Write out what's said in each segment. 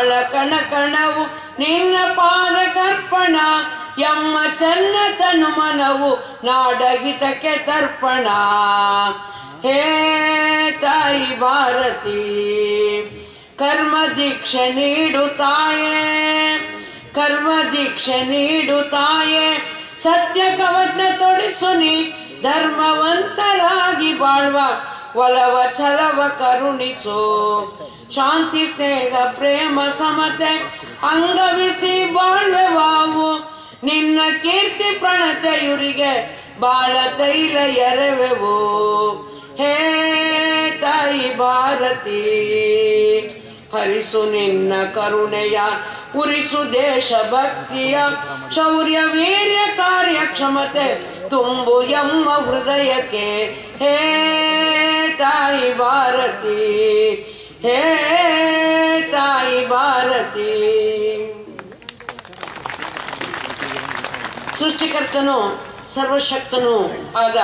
ಬಾಳ ಕಣ ಕಣವು ನಿನ್ನ ಪಾದ ಕರ್ಪಣ ಎಮ್ಮ ಚನ್ನ ತನು ಮನವು ನಾಡಹಿತಕ್ಕೆ ತರ್ಪಣ ಹೇ ತಾಯಿ ಭಾರತಿ ಕರ್ಮ ದೀಕ್ಷೆ ನೀಡು ತಾಯೇ ಕರ್ಮ ದೀಕ್ಷೆ ನೀಡು ತಾಯೇ ಸತ್ಯ ಕವಚ ತೊಡಿಸು ನೀ ಧರ್ಮವಂತರಾಗಿ ಬಾಳ್ವ ಒಲವ ಛಲವ ಕರುಣಿಸು ಶಾಂತಿ ಸ್ನೇಹ ಪ್ರೇಮ ಸಮತೆ ಅಂಗವಿಸಿ ಬಾಳ್ವೆ ವಾವು ನಿನ್ನ ಕೀರ್ತಿ ಪ್ರಣತೆಯುರಿಗೆ ಬಾಳ ತೈಲ ಎರವೆವು ಹೇ ತಾಯಿ ಭಾರತಿ ಹರಿಸು ನಿನ್ನ ಕರುಣೆಯ ಉರಿಸು ದೇಶ ಭಕ್ತಿಯ ಶೌರ್ಯ ವೀರ್ಯ ಕಾರ್ಯಕ್ಷಮತೆ ತುಂಬು ಎಮ್ಮ ಹೃದಯಕ್ಕೆ ಹೇ ತಾಯಿ ಭಾರತಿ ಹೇ ತಾಯಿ ಭಾರತಿ ಸೃಷ್ಟಿಕರ್ತನು ಸರ್ವಶಕ್ತನೂ ಆದ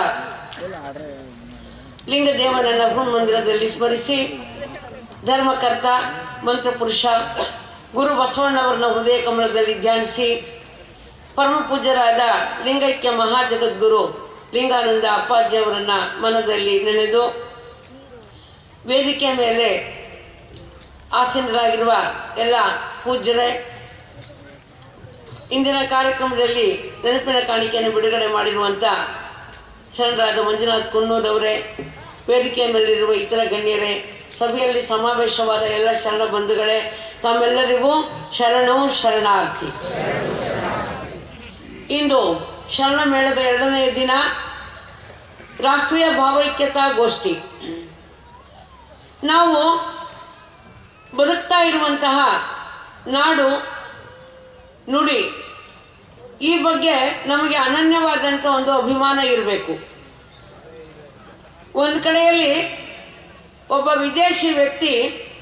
ಲಿಂಗದೇವನನ್ನ ಮಂದಿರದಲ್ಲಿ ಸ್ಮರಿಸಿ ಧರ್ಮಕರ್ತ ಮಂತ್ರಪುರುಷ ಗುರು ಬಸವಣ್ಣವರನ್ನ ಹೃದಯ ಕಮಲದಲ್ಲಿ ಧ್ಯಾನಿಸಿ ಪರಮ ಪೂಜ್ಯರಾದ ಲಿಂಗೈಕ್ಯ ಮಹಾಜಗದ್ಗುರು ಲಿಂಗಾನಂದ ಅಪ್ಪಾಜಿಯವರನ್ನ ಮನದಲ್ಲಿ ನೆನೆದು ವೇದಿಕೆ ಮೇಲೆ ಆಸೀನರಾಗಿರುವ ಎಲ್ಲ ಪೂಜ್ಯರೇ ಇಂದಿನ ಕಾರ್ಯಕ್ರಮದಲ್ಲಿ ನೆನಪಿನ ಕಾಣಿಕೆಯನ್ನು ಬಿಡುಗಡೆ ಮಾಡಿರುವಂಥ ಶರಣರಾದ ಮಂಜುನಾಥ್ ಕುನ್ನೂರವರೇ ವೇದಿಕೆಯ ಮೇಲಿರುವ ಇತರ ಗಣ್ಯರೇ ಸಭೆಯಲ್ಲಿ ಸಮಾವೇಶವಾದ ಎಲ್ಲ ಶರಣ ಬಂಧುಗಳೇ ತಮ್ಮೆಲ್ಲರಿಗೂ ಶರಣು ಶರಣಾರ್ಥಿ ಇಂದು ಶರಣ ಮೇಳದ ಎರಡನೆಯ ದಿನ ರಾಷ್ಟ್ರೀಯ ಭಾವೈಕ್ಯತಾ ಗೋಷ್ಠಿ ನಾವು ಬದುಕ್ತಾ ಇರುವಂತಹ ನಾಡು ನುಡಿ ಈ ಬಗ್ಗೆ ನಮಗೆ ಅನನ್ಯವಾದಂಥ ಒಂದು ಅಭಿಮಾನ ಇರಬೇಕು ಒಂದು ಕಡೆಯಲ್ಲಿ ಒಬ್ಬ ವಿದೇಶಿ ವ್ಯಕ್ತಿ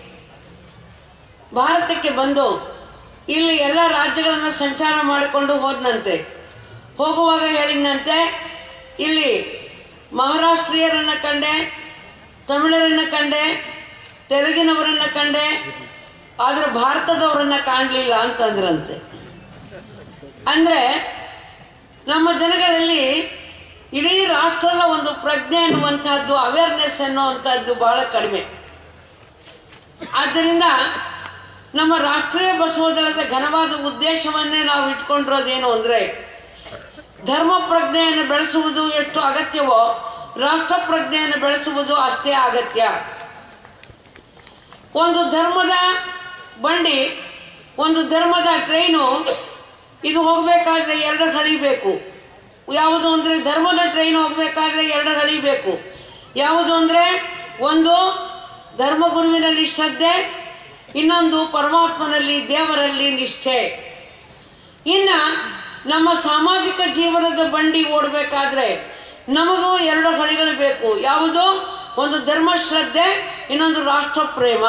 ಭಾರತಕ್ಕೆ ಬಂದು ಇಲ್ಲಿ ಎಲ್ಲ ರಾಜ್ಯಗಳನ್ನು ಸಂಚಾರ ಮಾಡಿಕೊಂಡು ಹೋದನಂತೆ ಹೋಗುವಾಗ ಹೇಳಿದಂತೆ ಇಲ್ಲಿ ಮಹಾರಾಷ್ಟ್ರೀಯರನ್ನ ಕಂಡೆ ತಮಿಳರನ್ನ ಕಂಡೆ ತೆಲುಗಿನವರನ್ನ ಕಂಡೆ ಆದ್ರೆ ಭಾರತದವರನ್ನ ಕಾಣಲಿಲ್ಲ ಅಂತಂದ್ರಂತೆ ಅಂದ್ರೆ ನಮ್ಮ ಜನಗಳಲ್ಲಿ ಇಡೀ ರಾಷ್ಟ್ರದ ಒಂದು ಪ್ರಜ್ಞೆ ಅನ್ನುವಂಥದ್ದು ಅವೇರ್ನೆಸ್ ಅನ್ನುವಂಥದ್ದು ಬಹಳ ಕಡಿಮೆ ಆದ್ದರಿಂದ ನಮ್ಮ ರಾಷ್ಟ್ರೀಯ ಬಸವದಳದ ಘನವಾದ ಉದ್ದೇಶವನ್ನೇ ನಾವು ಇಟ್ಕೊಂಡಿರೋದೇನು ಅಂದರೆ ಧರ್ಮ ಪ್ರಜ್ಞೆಯನ್ನು ಬೆಳೆಸುವುದು ಎಷ್ಟು ಅಗತ್ಯವೋ ರಾಷ್ಟ್ರ ಪ್ರಜ್ಞೆಯನ್ನು ಬೆಳೆಸುವುದು ಅಷ್ಟೇ ಅಗತ್ಯ ಒಂದು ಧರ್ಮದ ಬಂಡಿ ಒಂದು ಧರ್ಮದ ಟ್ರೈನು ಇದು ಹೋಗಬೇಕಾದ್ರೆ ಎರಡು ಹಳಿಬೇಕು ಯಾವುದು ಅಂದರೆ ಧರ್ಮದ ಟ್ರೈನ್ ಹೋಗಬೇಕಾದ್ರೆ ಎರಡು ಹಳಿಬೇಕು ಯಾವುದು ಅಂದರೆ ಒಂದು ಧರ್ಮಗುರುವಿನಲ್ಲಿ ಶ್ರದ್ಧೆ ಇನ್ನೊಂದು ಪರಮಾತ್ಮನಲ್ಲಿ ದೇವರಲ್ಲಿ ನಿಷ್ಠೆ ಇನ್ನ ನಮ್ಮ ಸಾಮಾಜಿಕ ಜೀವನದ ಬಂಡಿ ಓಡಬೇಕಾದ್ರೆ ನಮಗೂ ಎರಡು ಹಳಿಗಳು ಬೇಕು ಯಾವುದು ಒಂದು ಧರ್ಮ ಶ್ರದ್ಧೆ ಇನ್ನೊಂದು ರಾಷ್ಟ್ರ ಪ್ರೇಮ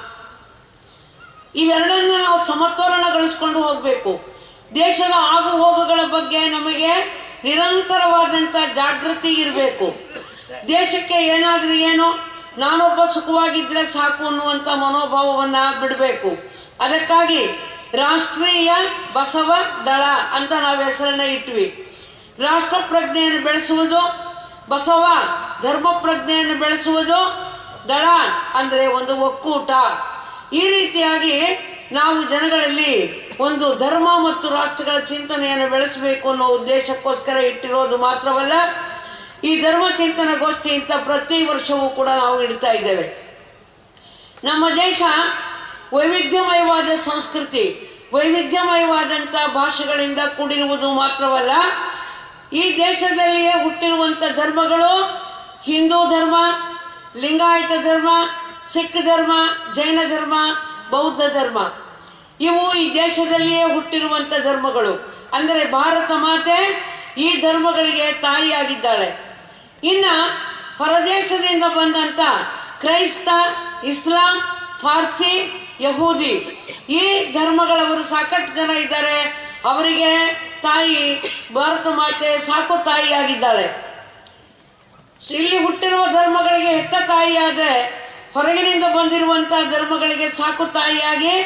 ಇವೆರಡನ್ನ ನಾವು ಸಮತೋಲನಗೊಳಿಸ್ಕೊಂಡು ಹೋಗಬೇಕು ದೇಶದ ಆಗು ಹೋಗುಗಳ ಬಗ್ಗೆ ನಮಗೆ ನಿರಂತರವಾದಂಥ ಜಾಗೃತಿ ಇರಬೇಕು ದೇಶಕ್ಕೆ ಏನಾದರೂ ಏನು ನಾನೊಬ್ಬ ಸುಖವಾಗಿದ್ರೆ ಸಾಕು ಅನ್ನುವಂಥ ಮನೋಭಾವವನ್ನು ಬಿಡಬೇಕು ಅದಕ್ಕಾಗಿ ರಾಷ್ಟ್ರೀಯ ಬಸವ ದಳ ಅಂತ ನಾವು ಹೆಸರನ್ನ ಇಟ್ವಿ ರಾಷ್ಟ್ರ ಪ್ರಜ್ಞೆಯನ್ನು ಬೆಳೆಸುವುದು ಬಸವ ಧರ್ಮ ಪ್ರಜ್ಞೆಯನ್ನು ಬೆಳೆಸುವುದು ದಳ ಅಂದರೆ ಒಂದು ಒಕ್ಕೂಟ ಈ ರೀತಿಯಾಗಿ ನಾವು ಜನಗಳಲ್ಲಿ ಒಂದು ಧರ್ಮ ಮತ್ತು ರಾಷ್ಟ್ರಗಳ ಚಿಂತನೆಯನ್ನು ಬೆಳೆಸಬೇಕು ಅನ್ನೋ ಉದ್ದೇಶಕ್ಕೋಸ್ಕರ ಇಟ್ಟಿರೋದು ಮಾತ್ರವಲ್ಲ ಈ ಧರ್ಮ ಚಿಂತನ ಗೋಷ್ಠಿ ಅಂತ ಪ್ರತಿ ವರ್ಷವೂ ಕೂಡ ನಾವು ಇಡ್ತಾ ಇದ್ದೇವೆ ನಮ್ಮ ದೇಶ ವೈವಿಧ್ಯಮಯವಾದ ಸಂಸ್ಕೃತಿ ವೈವಿಧ್ಯಮಯವಾದಂಥ ಭಾಷೆಗಳಿಂದ ಕೂಡಿರುವುದು ಮಾತ್ರವಲ್ಲ ಈ ದೇಶದಲ್ಲಿಯೇ ಹುಟ್ಟಿರುವಂಥ ಧರ್ಮಗಳು ಹಿಂದೂ ಧರ್ಮ ಲಿಂಗಾಯತ ಧರ್ಮ ಸಿಖ್ ಧರ್ಮ ಜೈನ ಧರ್ಮ ಬೌದ್ಧ ಧರ್ಮ ಇವು ಈ ದೇಶದಲ್ಲಿಯೇ ಹುಟ್ಟಿರುವಂಥ ಧರ್ಮಗಳು ಅಂದರೆ ಭಾರತ ಮಾತೆ ಈ ಧರ್ಮಗಳಿಗೆ ತಾಯಿಯಾಗಿದ್ದಾಳೆ ಇನ್ನ ಹೊರದೇಶದಿಂದ ಬಂದಂತ ಕ್ರೈಸ್ತ ಇಸ್ಲಾಂ ಫಾರ್ಸಿ ಯಹೂದಿ ಈ ಧರ್ಮಗಳವರು ಸಾಕಷ್ಟು ಜನ ಇದ್ದಾರೆ ಅವರಿಗೆ ತಾಯಿ ಭಾರತ ಮಾತೆ ಸಾಕು ತಾಯಿಯಾಗಿದ್ದಾಳೆ ಇಲ್ಲಿ ಹುಟ್ಟಿರುವ ಧರ್ಮಗಳಿಗೆ ಹೆತ್ತ ತಾಯಿಯಾದರೆ ಹೊರಗಿನಿಂದ ಬಂದಿರುವಂತಹ ಧರ್ಮಗಳಿಗೆ ಸಾಕು ತಾಯಿಯಾಗಿ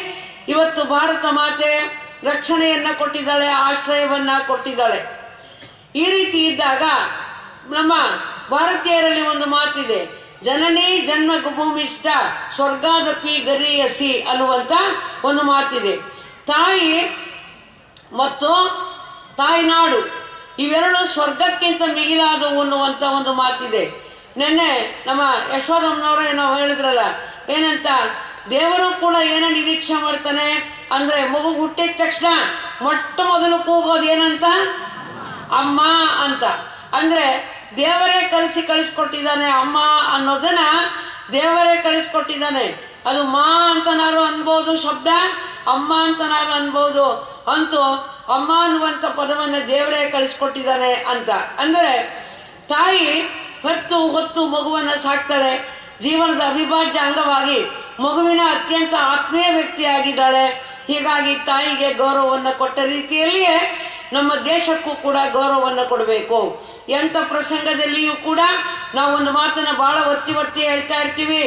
ಇವತ್ತು ಭಾರತ ಮಾತೆ ರಕ್ಷಣೆಯನ್ನ ಕೊಟ್ಟಿದ್ದಾಳೆ ಆಶ್ರಯವನ್ನ ಕೊಟ್ಟಿದ್ದಾಳೆ ಈ ರೀತಿ ಇದ್ದಾಗ ನಮ್ಮ ಭಾರತೀಯರಲ್ಲಿ ಒಂದು ಮಾತಿದೆ ಜನನೇ ಜನ್ಮ ಭೂಮಿಷ್ಠ ಸ್ವರ್ಗಾದಪಿ ಗರಿಯಸಿ ಅನ್ನುವಂತ ಒಂದು ಮಾತಿದೆ ತಾಯಿ ಮತ್ತು ತಾಯ್ನಾಡು ಇವೆರಡು ಸ್ವರ್ಗಕ್ಕಿಂತ ಮಿಗಿಲಾದವು ಅನ್ನುವಂತ ಒಂದು ಮಾತಿದೆ ನಿನ್ನೆ ನಮ್ಮ ಯಶೋದಮ್ಮನವರು ಏನೋ ಹೇಳಿದ್ರಲ್ಲ ಏನಂತ ದೇವರು ಕೂಡ ಏನೋ ನಿರೀಕ್ಷೆ ಮಾಡ್ತಾನೆ ಅಂದ್ರೆ ಮಗು ಹುಟ್ಟಿದ ತಕ್ಷಣ ಮೊಟ್ಟ ಮೊದಲು ಕೂಗೋದು ಏನಂತ ಅಮ್ಮ ಅಂತ ಅಂದ್ರೆ ದೇವರೇ ಕಲಿಸಿ ಕಳಿಸ್ಕೊಟ್ಟಿದ್ದಾನೆ ಅಮ್ಮ ಅನ್ನೋದನ್ನ ದೇವರೇ ಕಳಿಸ್ಕೊಟ್ಟಿದ್ದಾನೆ ಅದು ಮಾ ಅಂತನಾರು ಅನ್ಬೋದು ಶಬ್ದ ಅಮ್ಮ ಅಂತನಾರು ಅನ್ಬೋದು ಅಂತೂ ಅಮ್ಮ ಅನ್ನುವಂಥ ಪದವನ್ನ ದೇವರೇ ಕಳಿಸ್ಕೊಟ್ಟಿದ್ದಾನೆ ಅಂತ ಅಂದ್ರೆ ತಾಯಿ ಹೊತ್ತು ಹೊತ್ತು ಮಗುವನ್ನ ಸಾಕ್ತಾಳೆ ಜೀವನದ ಅವಿಭಾಜ್ಯ ಅಂಗವಾಗಿ ಮಗುವಿನ ಅತ್ಯಂತ ಆತ್ಮೀಯ ವ್ಯಕ್ತಿಯಾಗಿದ್ದಾಳೆ ಹೀಗಾಗಿ ತಾಯಿಗೆ ಗೌರವವನ್ನು ಕೊಟ್ಟ ರೀತಿಯಲ್ಲಿಯೇ ನಮ್ಮ ದೇಶಕ್ಕೂ ಕೂಡ ಗೌರವವನ್ನು ಕೊಡಬೇಕು ಎಂಥ ಪ್ರಸಂಗದಲ್ಲಿಯೂ ಕೂಡ ನಾವು ಒಂದು ಮಾತನ್ನ ಬಹಳ ಒತ್ತಿ ಒತ್ತಿ ಹೇಳ್ತಾ ಇರ್ತೀವಿ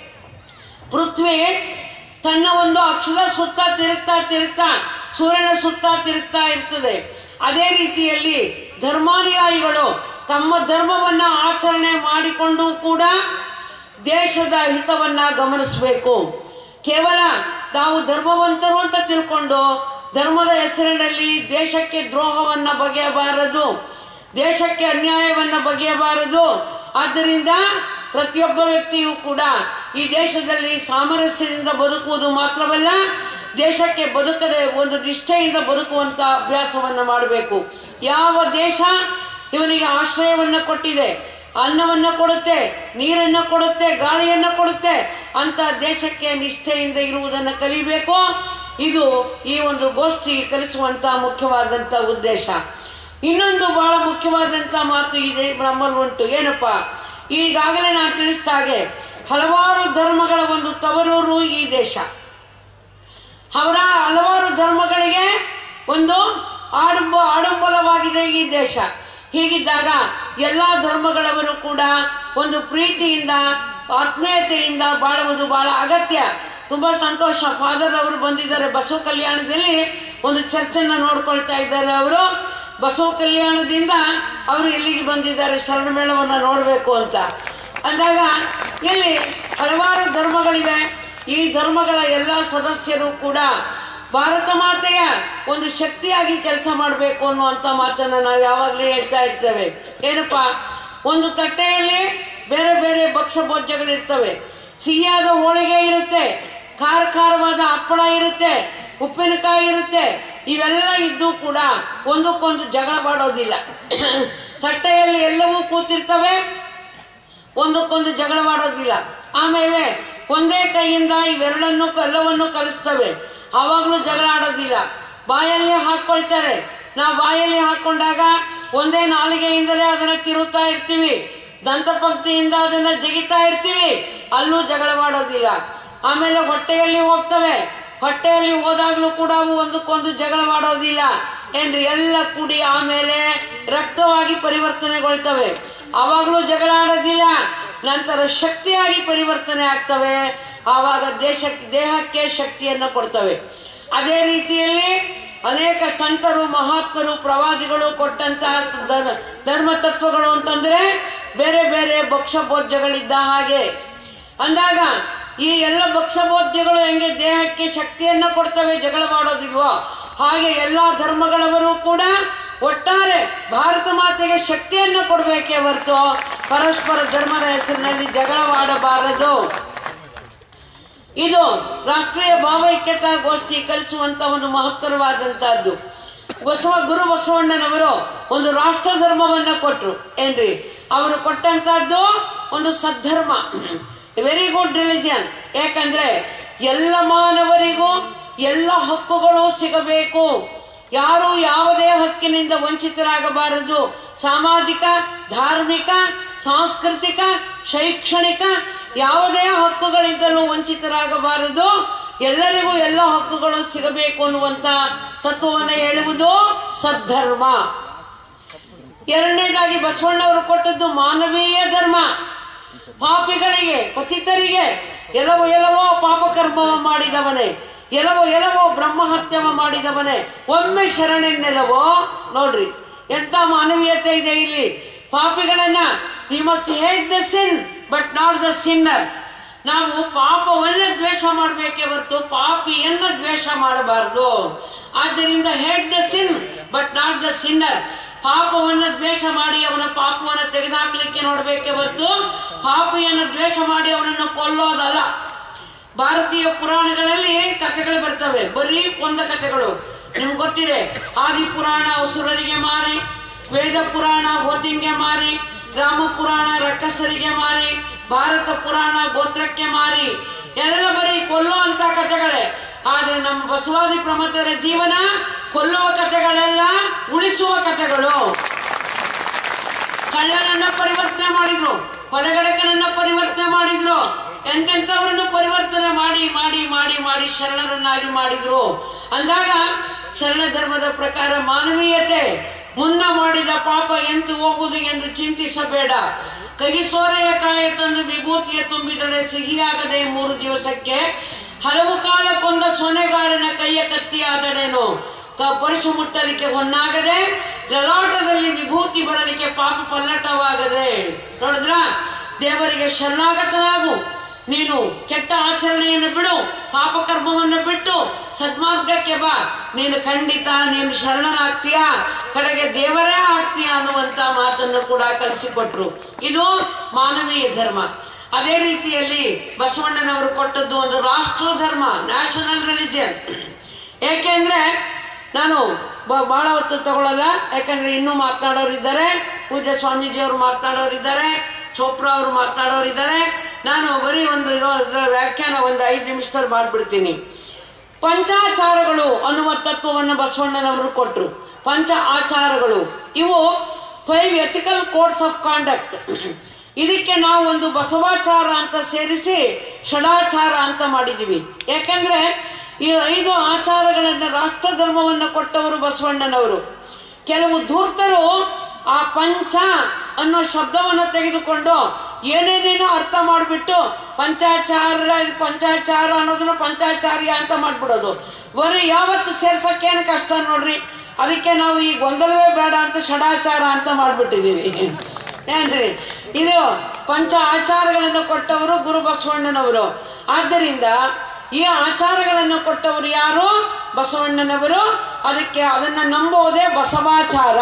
ಪೃಥ್ವಿ ತನ್ನ ಒಂದು ಅಕ್ಷರ ಸುತ್ತ ತಿರುಗ್ತಾ ತಿರುಗ್ತಾ ಸೂರ್ಯನ ಸುತ್ತ ತಿರುಗ್ತಾ ಇರ್ತದೆ ಅದೇ ರೀತಿಯಲ್ಲಿ ಧರ್ಮಾನುಯಾಯಿಗಳು ತಮ್ಮ ಧರ್ಮವನ್ನ ಆಚರಣೆ ಮಾಡಿಕೊಂಡು ಕೂಡ ದೇಶದ ಹಿತವನ್ನ ಗಮನಿಸಬೇಕು ಕೇವಲ ತಾವು ಧರ್ಮವಂತರು ಅಂತ ತಿಳ್ಕೊಂಡು ಧರ್ಮದ ಹೆಸರಿನಲ್ಲಿ ದೇಶಕ್ಕೆ ದ್ರೋಹವನ್ನ ಬಗೆಯಬಾರದು ದೇಶಕ್ಕೆ ಅನ್ಯಾಯವನ್ನ ಬಗೆಯಬಾರದು ಆದ್ದರಿಂದ ಪ್ರತಿಯೊಬ್ಬ ವ್ಯಕ್ತಿಯೂ ಕೂಡ ಈ ದೇಶದಲ್ಲಿ ಸಾಮರಸ್ಯದಿಂದ ಬದುಕುವುದು ಮಾತ್ರವಲ್ಲ ದೇಶಕ್ಕೆ ಬದುಕದೆ ಒಂದು ನಿಷ್ಠೆಯಿಂದ ಬದುಕುವಂತ ಅಭ್ಯಾಸವನ್ನ ಮಾಡಬೇಕು ಯಾವ ದೇಶ ಇವನಿಗೆ ಆಶ್ರಯವನ್ನ ಕೊಟ್ಟಿದೆ ಅನ್ನವನ್ನ ಕೊಡುತ್ತೆ ನೀರನ್ನ ಕೊಡುತ್ತೆ ಗಾಳಿಯನ್ನ ಕೊಡುತ್ತೆ ಅಂತ ದೇಶಕ್ಕೆ ನಿಷ್ಠೆಯಿಂದ ಇರುವುದನ್ನು ಕಲಿಬೇಕು ಇದು ಈ ಒಂದು ಗೋಷ್ಠಿ ಕಲಿಸುವಂತ ಮುಖ್ಯವಾದಂತ ಉದ್ದೇಶ ಇನ್ನೊಂದು ಬಹಳ ಮುಖ್ಯವಾದಂತ ಮಾತು ಇದೆ ನಮ್ಮಲ್ಲಿ ಉಂಟು ಏನಪ್ಪ ಈಗಾಗಲೇ ನಾನು ತಿಳಿಸಿದ ಹಾಗೆ ಹಲವಾರು ಧರ್ಮಗಳ ಒಂದು ತವರೂರು ಈ ದೇಶ ಅವರ ಹಲವಾರು ಧರ್ಮಗಳಿಗೆ ಒಂದು ಆಡಂಬ ಆಡಂಬಲವಾಗಿದೆ ಈ ದೇಶ ಹೀಗಿದ್ದಾಗ ಎಲ್ಲ ಧರ್ಮಗಳವರು ಕೂಡ ಒಂದು ಪ್ರೀತಿಯಿಂದ ಆತ್ಮೀಯತೆಯಿಂದ ಬಾಳುವುದು ಬಹಳ ಅಗತ್ಯ ತುಂಬಾ ಸಂತೋಷ ಫಾದರ್ ಅವರು ಬಂದಿದ್ದಾರೆ ಬಸವ ಕಲ್ಯಾಣದಲ್ಲಿ ಒಂದು ಚರ್ಚನ್ನ ನೋಡ್ಕೊಳ್ತಾ ಇದ್ದಾರೆ ಅವರು ಬಸವ ಕಲ್ಯಾಣದಿಂದ ಅವರು ಇಲ್ಲಿಗೆ ಬಂದಿದ್ದಾರೆ ಶರಣ ಮೇಳವನ್ನ ನೋಡಬೇಕು ಅಂತ ಅಂದಾಗ ಇಲ್ಲಿ ಹಲವಾರು ಧರ್ಮಗಳಿವೆ ಈ ಧರ್ಮಗಳ ಎಲ್ಲ ಸದಸ್ಯರು ಕೂಡ ಭಾರತ ಮಾತೆಯ ಒಂದು ಶಕ್ತಿಯಾಗಿ ಕೆಲಸ ಮಾಡಬೇಕು ಅನ್ನುವಂಥ ಮಾತನ್ನ ನಾವು ಯಾವಾಗಲೂ ಹೇಳ್ತಾ ಇರ್ತೇವೆ ಏನಪ್ಪಾ ಒಂದು ತಟ್ಟೆಯಲ್ಲಿ ಬೇರೆ ಬೇರೆ ಭಕ್ಷ್ಯ ಭೋಜ್ಯಗಳಿರ್ತವೆ ಸಿಹಿಯಾದ ಹೋಳಿಗೆ ಇರುತ್ತೆ ಖಾರ ಖಾರವಾದ ಹಪ್ಪಳ ಇರುತ್ತೆ ಉಪ್ಪಿನಕಾಯಿ ಇರುತ್ತೆ ಇವೆಲ್ಲ ಇದ್ದು ಕೂಡ ಒಂದಕ್ಕೊಂದು ಜಗಳ ಬಾಡೋದಿಲ್ಲ ತಟ್ಟೆಯಲ್ಲಿ ಎಲ್ಲವೂ ಕೂತಿರ್ತವೆ ಒಂದಕ್ಕೊಂದು ಜಗಳ ಮಾಡೋದಿಲ್ಲ ಆಮೇಲೆ ಒಂದೇ ಕೈಯಿಂದ ಇವೆರಡನ್ನು ಎಲ್ಲವನ್ನು ಕಲಿಸ್ತವೆ ಆವಾಗಲೂ ಜಗಳ ಆಡೋದಿಲ್ಲ ಬಾಯಲ್ಲಿ ಹಾಕೊಳ್ತಾರೆ ನಾವು ಬಾಯಲ್ಲಿ ಹಾಕೊಂಡಾಗ ಒಂದೇ ನಾಲಿಗೆಯಿಂದಲೇ ಅದನ್ನ ತಿರುತ್ತಾ ಇರ್ತೀವಿ ದಂತಪಂಕ್ತಿಯಿಂದ ಅದನ್ನ ಜಗಿತಾ ಇರ್ತೀವಿ ಅಲ್ಲೂ ಜಗಳ ಮಾಡೋದಿಲ್ಲ ಆಮೇಲೆ ಹೊಟ್ಟೆಯಲ್ಲಿ ಹೋಗ್ತವೆ ಹೊಟ್ಟೆಯಲ್ಲಿ ಹೋದಾಗ್ಲೂ ಕೂಡ ಅವು ಒಂದಕ್ಕೊಂದು ಜಗಳ ಮಾಡೋದಿಲ್ಲ ಏನ್ರಿ ಎಲ್ಲ ಕೂಡಿ ಆಮೇಲೆ ರಕ್ತವಾಗಿ ಪರಿವರ್ತನೆಗೊಳ್ತವೆ ಆವಾಗಲೂ ಜಗಳ ಆಡೋದಿಲ್ಲ ನಂತರ ಶಕ್ತಿಯಾಗಿ ಪರಿವರ್ತನೆ ಆಗ್ತವೆ ಆವಾಗ ದೇಶಕ್ಕೆ ದೇಹಕ್ಕೆ ಶಕ್ತಿಯನ್ನು ಕೊಡ್ತವೆ ಅದೇ ರೀತಿಯಲ್ಲಿ ಅನೇಕ ಸಂತರು ಮಹಾತ್ಮರು ಪ್ರವಾದಿಗಳು ಕೊಟ್ಟಂತಹ ಧರ್- ಧರ್ಮ ತತ್ವಗಳು ಅಂತಂದ್ರೆ ಬೇರೆ ಬೇರೆ ಭಕ್ಷ್ಯ ಭೋಜ್ಯಗಳಿದ್ದ ಹಾಗೆ ಅಂದಾಗ ಈ ಎಲ್ಲ ಭಕ್ಷ್ಯ ಭೋಜ್ಯಗಳು ಹೆಂಗೆ ದೇಹಕ್ಕೆ ಶಕ್ತಿಯನ್ನ ಕೊಡ್ತವೆ ಜಗಳ ಮಾಡೋದಿಲ್ವೋ ಹಾಗೆ ಎಲ್ಲಾ ಧರ್ಮಗಳವರು ಕೂಡ ಒಟ್ಟಾರೆ ಭಾರತ ಮಾತೆಗೆ ಶಕ್ತಿಯನ್ನು ಕೊಡಬೇಕೇ ಹೊರತು ಪರಸ್ಪರ ಧರ್ಮದ ಹೆಸರಿನಲ್ಲಿ ಜಗಳವಾಡಬಾರದು ಇದು ರಾಷ್ಟ್ರೀಯ ಭಾವೈಕ್ಯತಾ ಗೋಷ್ಠಿ ಕಲಿಸುವಂತ ಒಂದು ಮಹತ್ತರವಾದಂತಹದ್ದು ಬಸವ ಗುರು ಬಸವಣ್ಣನವರು ಒಂದು ರಾಷ್ಟ್ರ ಧರ್ಮವನ್ನ ಕೊಟ್ರು ಏನ್ರಿ ಅವರು ಕೊಟ್ಟಂತಹದ್ದು ಒಂದು ಸದ್ಧರ್ಮ ವೆರಿ ಗುಡ್ ರಿಲಿಜನ್ ಯಾಕಂದ್ರೆ ಎಲ್ಲ ಮಾನವರಿಗೂ ಎಲ್ಲ ಹಕ್ಕುಗಳು ಸಿಗಬೇಕು ಯಾರು ಯಾವುದೇ ಹಕ್ಕಿನಿಂದ ವಂಚಿತರಾಗಬಾರದು ಸಾಮಾಜಿಕ ಧಾರ್ಮಿಕ ಸಾಂಸ್ಕೃತಿಕ ಶೈಕ್ಷಣಿಕ ಯಾವುದೇ ಹಕ್ಕುಗಳಿಂದಲೂ ವಂಚಿತರಾಗಬಾರದು ಎಲ್ಲರಿಗೂ ಎಲ್ಲ ಹಕ್ಕುಗಳು ಸಿಗಬೇಕು ಅನ್ನುವಂತ ತತ್ವವನ್ನು ಹೇಳುವುದು ಸದ್ಧರ್ಮ ಎರಡನೇದಾಗಿ ಬಸವಣ್ಣವರು ಕೊಟ್ಟದ್ದು ಮಾನವೀಯ ಧರ್ಮ ಪಾಪಿಗಳಿಗೆ ಪತಿತರಿಗೆ ಎಲ್ಲವೋ ಎಲ್ಲವೋ ಪಾಪಕರ್ಮ ಮಾಡಿದವನೇ ಎಲವೋ ಎಲವೋ ಬ್ರಹ್ಮಹತ್ಯವ ಮಾಡಿದವನೇ ಒಮ್ಮೆ ಶರಣೆನ್ನೆಲವೋ ನೋಡ್ರಿ ಎಂತ ಮಾನವೀಯತೆ ಇದೆ ಇಲ್ಲಿ ಪಾಪಿಗಳನ್ನ we must hate the sin but not the sinner ನಾವು ಪಾಪವನ್ನ ದ್ವೇಷ ಮಾಡಬೇಕೇ ಹೊರತು ಪಾಪಿಯನ್ನ ದ್ವೇಷ ಮಾಡಬಾರದು ಆದ್ದರಿಂದ hate the sin but not the sinner ಪಾಪವನ್ನ ದ್ವೇಷ ಮಾಡಿ ಅವನ ಪಾಪವನ್ನ ತೆಗೆದುಹಾಕ್ಲಿಕ್ಕೆ ನೋಡ್ಬೇಕೇ ಹೊರತು ಪಾಪಿಯನ್ನ ದ್ವೇಷ ಮಾಡಿ ಅವನನ್ನು ಕೊಲ್ಲೋದಲ್ಲ ಭಾರತೀಯ ಪುರಾಣಗಳಲ್ಲಿ ಕಥೆಗಳು ಬರ್ತವೆ ಬರೀ ಕೊಂದ ಕಥೆಗಳು ನಿಮ್ಗೆ ಗೊತ್ತಿದೆ ಆದಿ ಪುರಾಣ ಅಸುರರಿಗೆ ಮಾರಿ ವೇದ ಪುರಾಣ ಹೋತಿಂಗೆ ಮಾರಿ ರಾಮ ಪುರಾಣ ರಕ್ಕಸರಿಗೆ ಮಾರಿ ಭಾರತ ಪುರಾಣ ಗೋತ್ರಕ್ಕೆ ಮಾರಿ ಎಲ್ಲ ಬರೀ ಕೊಲ್ಲೋ ಅಂತ ಕಥೆಗಳೇ ಆದ್ರೆ ನಮ್ಮ ಬಸವಾದಿ ಪ್ರಮಥರ ಜೀವನ ಕೊಲ್ಲುವ ಕಥೆಗಳೆಲ್ಲ ಉಳಿಸುವ ಕಥೆಗಳು ಕಳ್ಳನನ್ನ ಪರಿವರ್ತನೆ ಮಾಡಿದ್ರು ಕೊಲೆಗಡಕನನ್ನ ಪರಿವರ್ತನೆ ಮಾಡಿದ್ರು ಎಂತೆಂಥವರನ್ನು ಪರಿವರ್ತನೆ ಮಾಡಿ ಮಾಡಿ ಮಾಡಿ ಮಾಡಿ ಶರಣರನ್ನಾಗಿ ಮಾಡಿದ್ರು ಅಂದಾಗ ಶರಣ ಧರ್ಮದ ಪ್ರಕಾರ ಮಾನವೀಯತೆ ಮುನ್ನ ಮಾಡಿದ ಪಾಪ ಎಂತು ಹೋಗುವುದು ಎಂದು ಚಿಂತಿಸಬೇಡ ಕೈ ಸೋರೆಯ ಕಾಯ ತಂದು ವಿಭೂತಿಯ ತುಂಬಿದಡೆ ಸಿಹಿಯಾಗದೆ ಮೂರು ದಿವಸಕ್ಕೆ ಹಲವು ಕಾಲ ಕೊಂದ ಸೊನೆಗಾರನ ಕೈಯ ಕತ್ತಿಯಾದಡೇನು ಕ ಪರಶು ಮುಟ್ಟಲಿಕ್ಕೆ ಹೊನ್ನಾಗದೆ ಲಲಾಟದಲ್ಲಿ ವಿಭೂತಿ ಬರಲಿಕ್ಕೆ ಪಾಪ ಪಲ್ಲಟವಾಗದೆ ನೋಡಿದ್ರ ದೇವರಿಗೆ ಶರಣಾಗತನಾಗು ನೀನು ಕೆಟ್ಟ ಆಚರಣೆಯನ್ನು ಬಿಡು ಪಾಪಕರ್ಮವನ್ನು ಬಿಟ್ಟು ಸದ್ಮಾರ್ಗಕ್ಕೆ ಬಾ ನೀನು ಖಂಡಿತ ನೀನು ಶರಣನಾಗ್ತೀಯ ಕಡೆಗೆ ದೇವರೇ ಆಗ್ತೀಯ ಅನ್ನುವಂತ ಮಾತನ್ನು ಕೂಡ ಕಲಿಸಿಕೊಟ್ರು ಇದು ಮಾನವೀಯ ಧರ್ಮ ಅದೇ ರೀತಿಯಲ್ಲಿ ಬಸವಣ್ಣನವರು ಕೊಟ್ಟದ್ದು ಒಂದು ರಾಷ್ಟ್ರ ಧರ್ಮ ನ್ಯಾಷನಲ್ ರಿಲಿಜಿಯನ್ ಏಕೆಂದ್ರೆ ನಾನು ಬ- ಬಹಳ ಹೊತ್ತು ತಗೊಳ್ಳಲ್ಲ ಯಾಕಂದ್ರೆ ಇನ್ನೂ ಮಾತನಾಡೋರಿದ್ದಾರೆ ಪೂಜ್ಯ ಸ್ವಾಮೀಜಿಯವರು ಮಾತನಾಡೋರಿದ್ದಾರೆ ಚೋಪ್ರಾ ಅವರು ಮಾತನಾಡೋರಿದ್ದಾರೆ ನಾನು ಬರೀ ಒಂದು ಇರೋ ಇದ್ರ ವ್ಯಾಖ್ಯಾನ ಒಂದು ಐದು ನಿಮಿಷದಲ್ಲಿ ಮಾಡ್ಬಿಡ್ತೀನಿ ಪಂಚಾಚಾರಗಳು ಅನ್ನುವ ತತ್ವವನ್ನು ಬಸವಣ್ಣನವರು ಕೊಟ್ಟರು ಪಂಚ ಆಚಾರಗಳು ಇವು five ethical codes of conduct ಇದಕ್ಕೆ ನಾವು ಒಂದು ಬಸವಾಚಾರ ಅಂತ ಸೇರಿಸಿ ಷಡಾಚಾರ ಅಂತ ಮಾಡಿದ್ದೀವಿ ಯಾಕಂದ್ರೆ ಈ ಐದು ಆಚಾರಗಳನ್ನು ರಾಷ್ಟ್ರ ಧರ್ಮವನ್ನು ಕೊಟ್ಟವರು ಬಸವಣ್ಣನವರು ಕೆಲವು ಧೂರ್ತರು ಆ ಪಂಚ ಅನ್ನೋ ಶಬ್ದವನ್ನು ತೆಗೆದುಕೊಂಡು ಏನೇನೇನೋ ಅರ್ಥ ಮಾಡಿಬಿಟ್ಟು ಪಂಚಾಚಾರ ಪಂಚಾಚಾರ ಅನ್ನೋದನ್ನ ಪಂಚಾಚಾರ್ಯ ಅಂತ ಮಾಡ್ಬಿಡೋದು ಬರೀ ಯಾವತ್ತು ಸೇರ್ಸಕ್ಕೇನು ಕಷ್ಟ ನೋಡ್ರಿ ಅದಕ್ಕೆ ನಾವು ಈ ಗೊಂದಲವೇ ಬೇಡ ಅಂತ ಷಡಾಚಾರ ಅಂತ ಮಾಡ್ಬಿಟ್ಟಿದ್ದೀವಿ ಏನ್ರಿ ಇದು ಪಂಚ ಆಚಾರಗಳನ್ನು ಕೊಟ್ಟವರು ಗುರು ಬಸವಣ್ಣನವರು ಆದ್ದರಿಂದ ಈ ಆಚಾರಗಳನ್ನು ಕೊಟ್ಟವರು ಯಾರು ಬಸವಣ್ಣನವರು ಅದಕ್ಕೆ ಅದನ್ನ ನಂಬೋದೇ ಬಸವಾಚಾರ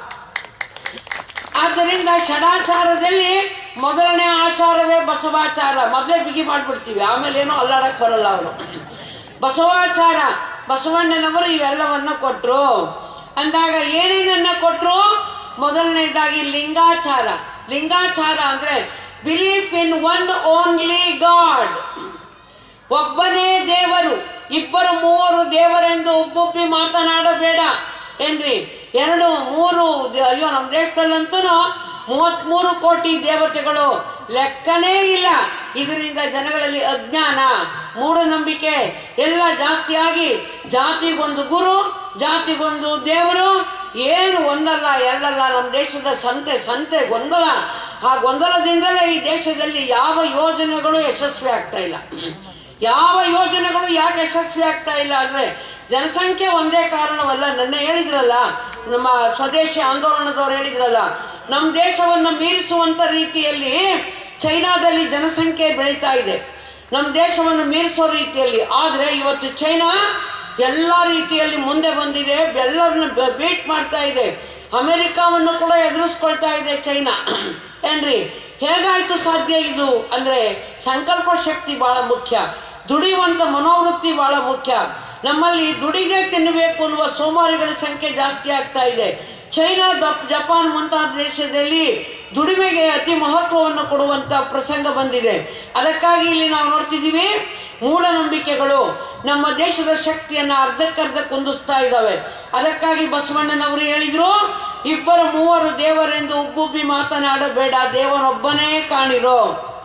ಆದ್ದರಿಂದ ಷಡಾಚಾರದಲ್ಲಿ ಮೊದಲನೇ ಆಚಾರವೇ ಬಸವಾಚಾರ ಮೊದಲೇ ಬಿಗಿ ಮಾಡ್ಬಿಡ್ತೀವಿ ಆಮೇಲೆ ಏನೋ ಅಲ್ಲಾಡಕ್ ಬರಲ್ಲ ಅವರು ಬಸವಾಚಾರ ಬಸವಣ್ಣನವರು ಇವೆಲ್ಲವನ್ನ ಕೊಟ್ರು ಅಂದಾಗ ಏನೇನನ್ನ ಕೊಟ್ರು ಮೊದಲನೇದಾಗಿ ಲಿಂಗಾಚಾರ ಲಿಂಗಾಚಾರ ಅಂದ್ರೆ belief in one only God ಒಬ್ಬನೇ ದೇವರು ಇಬ್ಬರು ಮೂವರು ದೇವರೆಂದು ಒಬ್ಬೊಬ್ಬಿ ಮಾತನಾಡಬೇಡ ಏನ್ರಿ ಎರಡು ಮೂರು ದ- ಅಯ್ಯೋ ನಮ್ಮ ದೇಶದಲ್ಲಂತೂ ಮೂವತ್ಮೂರು ಕೋಟಿ ದೇವತೆಗಳು ಲೆಕ್ಕನೇ ಇಲ್ಲ ಇದರಿಂದ ಜನಗಳಲ್ಲಿ ಅಜ್ಞಾನ ಮೂಢನಂಬಿಕೆ ಎಲ್ಲ ಜಾಸ್ತಿಯಾಗಿ ಜಾತಿಗೊಂದು ಗುರು ಜಾತಿಗೊಂದು ದೇವರು ಏನು ಒಂದಲ್ಲ ಎರಡಲ್ಲ ನಮ್ಮ ದೇಶದ ಸಂತೆ ಸಂತೆ ಗೊಂದಲ ಆ ಗೊಂದಲದಿಂದಲೇ ಈ ದೇಶದಲ್ಲಿ ಯಾವ ಯೋಜನೆಗಳು ಯಶಸ್ವಿ ಆಗ್ತಾ ಇಲ್ಲ ಯಾವ ಯೋಜನೆಗಳು ಯಾಕೆ ಯಶಸ್ವಿ ಆಗ್ತಾ ಇಲ್ಲ ಅಂದ್ರೆ ಜನಸಂಖ್ಯೆ ಒಂದೇ ಕಾರಣವಲ್ಲ ನನ್ನ ಹೇಳಿದ್ರಲ್ಲ ನಮ್ಮ ಸ್ವದೇಶಿ ಆಂದೋಲನದವ್ರು ಹೇಳಿದ್ರಲ್ಲ ನಮ್ಮ ದೇಶವನ್ನು ಮೀರಿಸುವಂತ ರೀತಿಯಲ್ಲಿ ಚೈನಾದಲ್ಲಿ ಜನಸಂಖ್ಯೆ ಬೆಳೀತಾ ಇದೆ ನಮ್ಮ ದೇಶವನ್ನು ಮೀರಿಸೋ ರೀತಿಯಲ್ಲಿ ಆದ್ರೆ ಇವತ್ತು ಚೈನಾ ಎಲ್ಲ ರೀತಿಯಲ್ಲಿ ಮುಂದೆ ಬಂದಿದೆ ಎಲ್ಲರನ್ನ ಬೀಟ್ ಮಾಡ್ತಾ ಇದೆ ಅಮೆರಿಕಾವನ್ನು ಕೂಡ ಎದುರಿಸ್ಕೊಳ್ತಾ ಇದೆ ಚೈನಾ ಏನ್ರಿ ಹೇಗಾಯ್ತು ಸಾಧ್ಯ ಇದು ಅಂದ್ರೆ ಸಂಕಲ್ಪ ಶಕ್ತಿ ಬಹಳ ಮುಖ್ಯ ದುಡಿಯುವಂತ ಮನೋವೃತ್ತಿ ಬಹಳ ಮುಖ್ಯ ನಮ್ಮಲ್ಲಿ ದುಡಿದೇ ತಿನ್ನಬೇಕು ಅನ್ನುವ ಸೋಮಾರಿಗಳ ಸಂಖ್ಯೆ ಜಾಸ್ತಿ ಆಗ್ತಾ ಇದೆ ಚೈನಾ ದಪ್ ಜಪಾನ್ ಮುಂತಾದ ದೇಶದಲ್ಲಿ ದುಡಿಮೆಗೆ ಅತಿ ಮಹತ್ವವನ್ನು ಕೊಡುವಂತ ಪ್ರಸಂಗ ಬಂದಿದೆ ಅದಕ್ಕಾಗಿ ಇಲ್ಲಿ ನಾವು ನೋಡ್ತಿದ್ದೀವಿ ಮೂಢನಂಬಿಕೆಗಳು ನಮ್ಮ ದೇಶದ ಶಕ್ತಿಯನ್ನ ಅರ್ಧಕ್ಕರ್ಧ ಕುಂದಿಸ್ತಾ ಇದ್ದಾವೆ ಅದಕ್ಕಾಗಿ ಬಸವಣ್ಣನವರು ಹೇಳಿದ್ರು ಇಬ್ಬರು ಮೂವರು ದೇವರೆಂದು ಉಬ್ಬುಬ್ಬಿ ಮಾತನಾಡಬೇಡ ದೇವನೊಬ್ಬನೇ ಕಾಣಿರೋ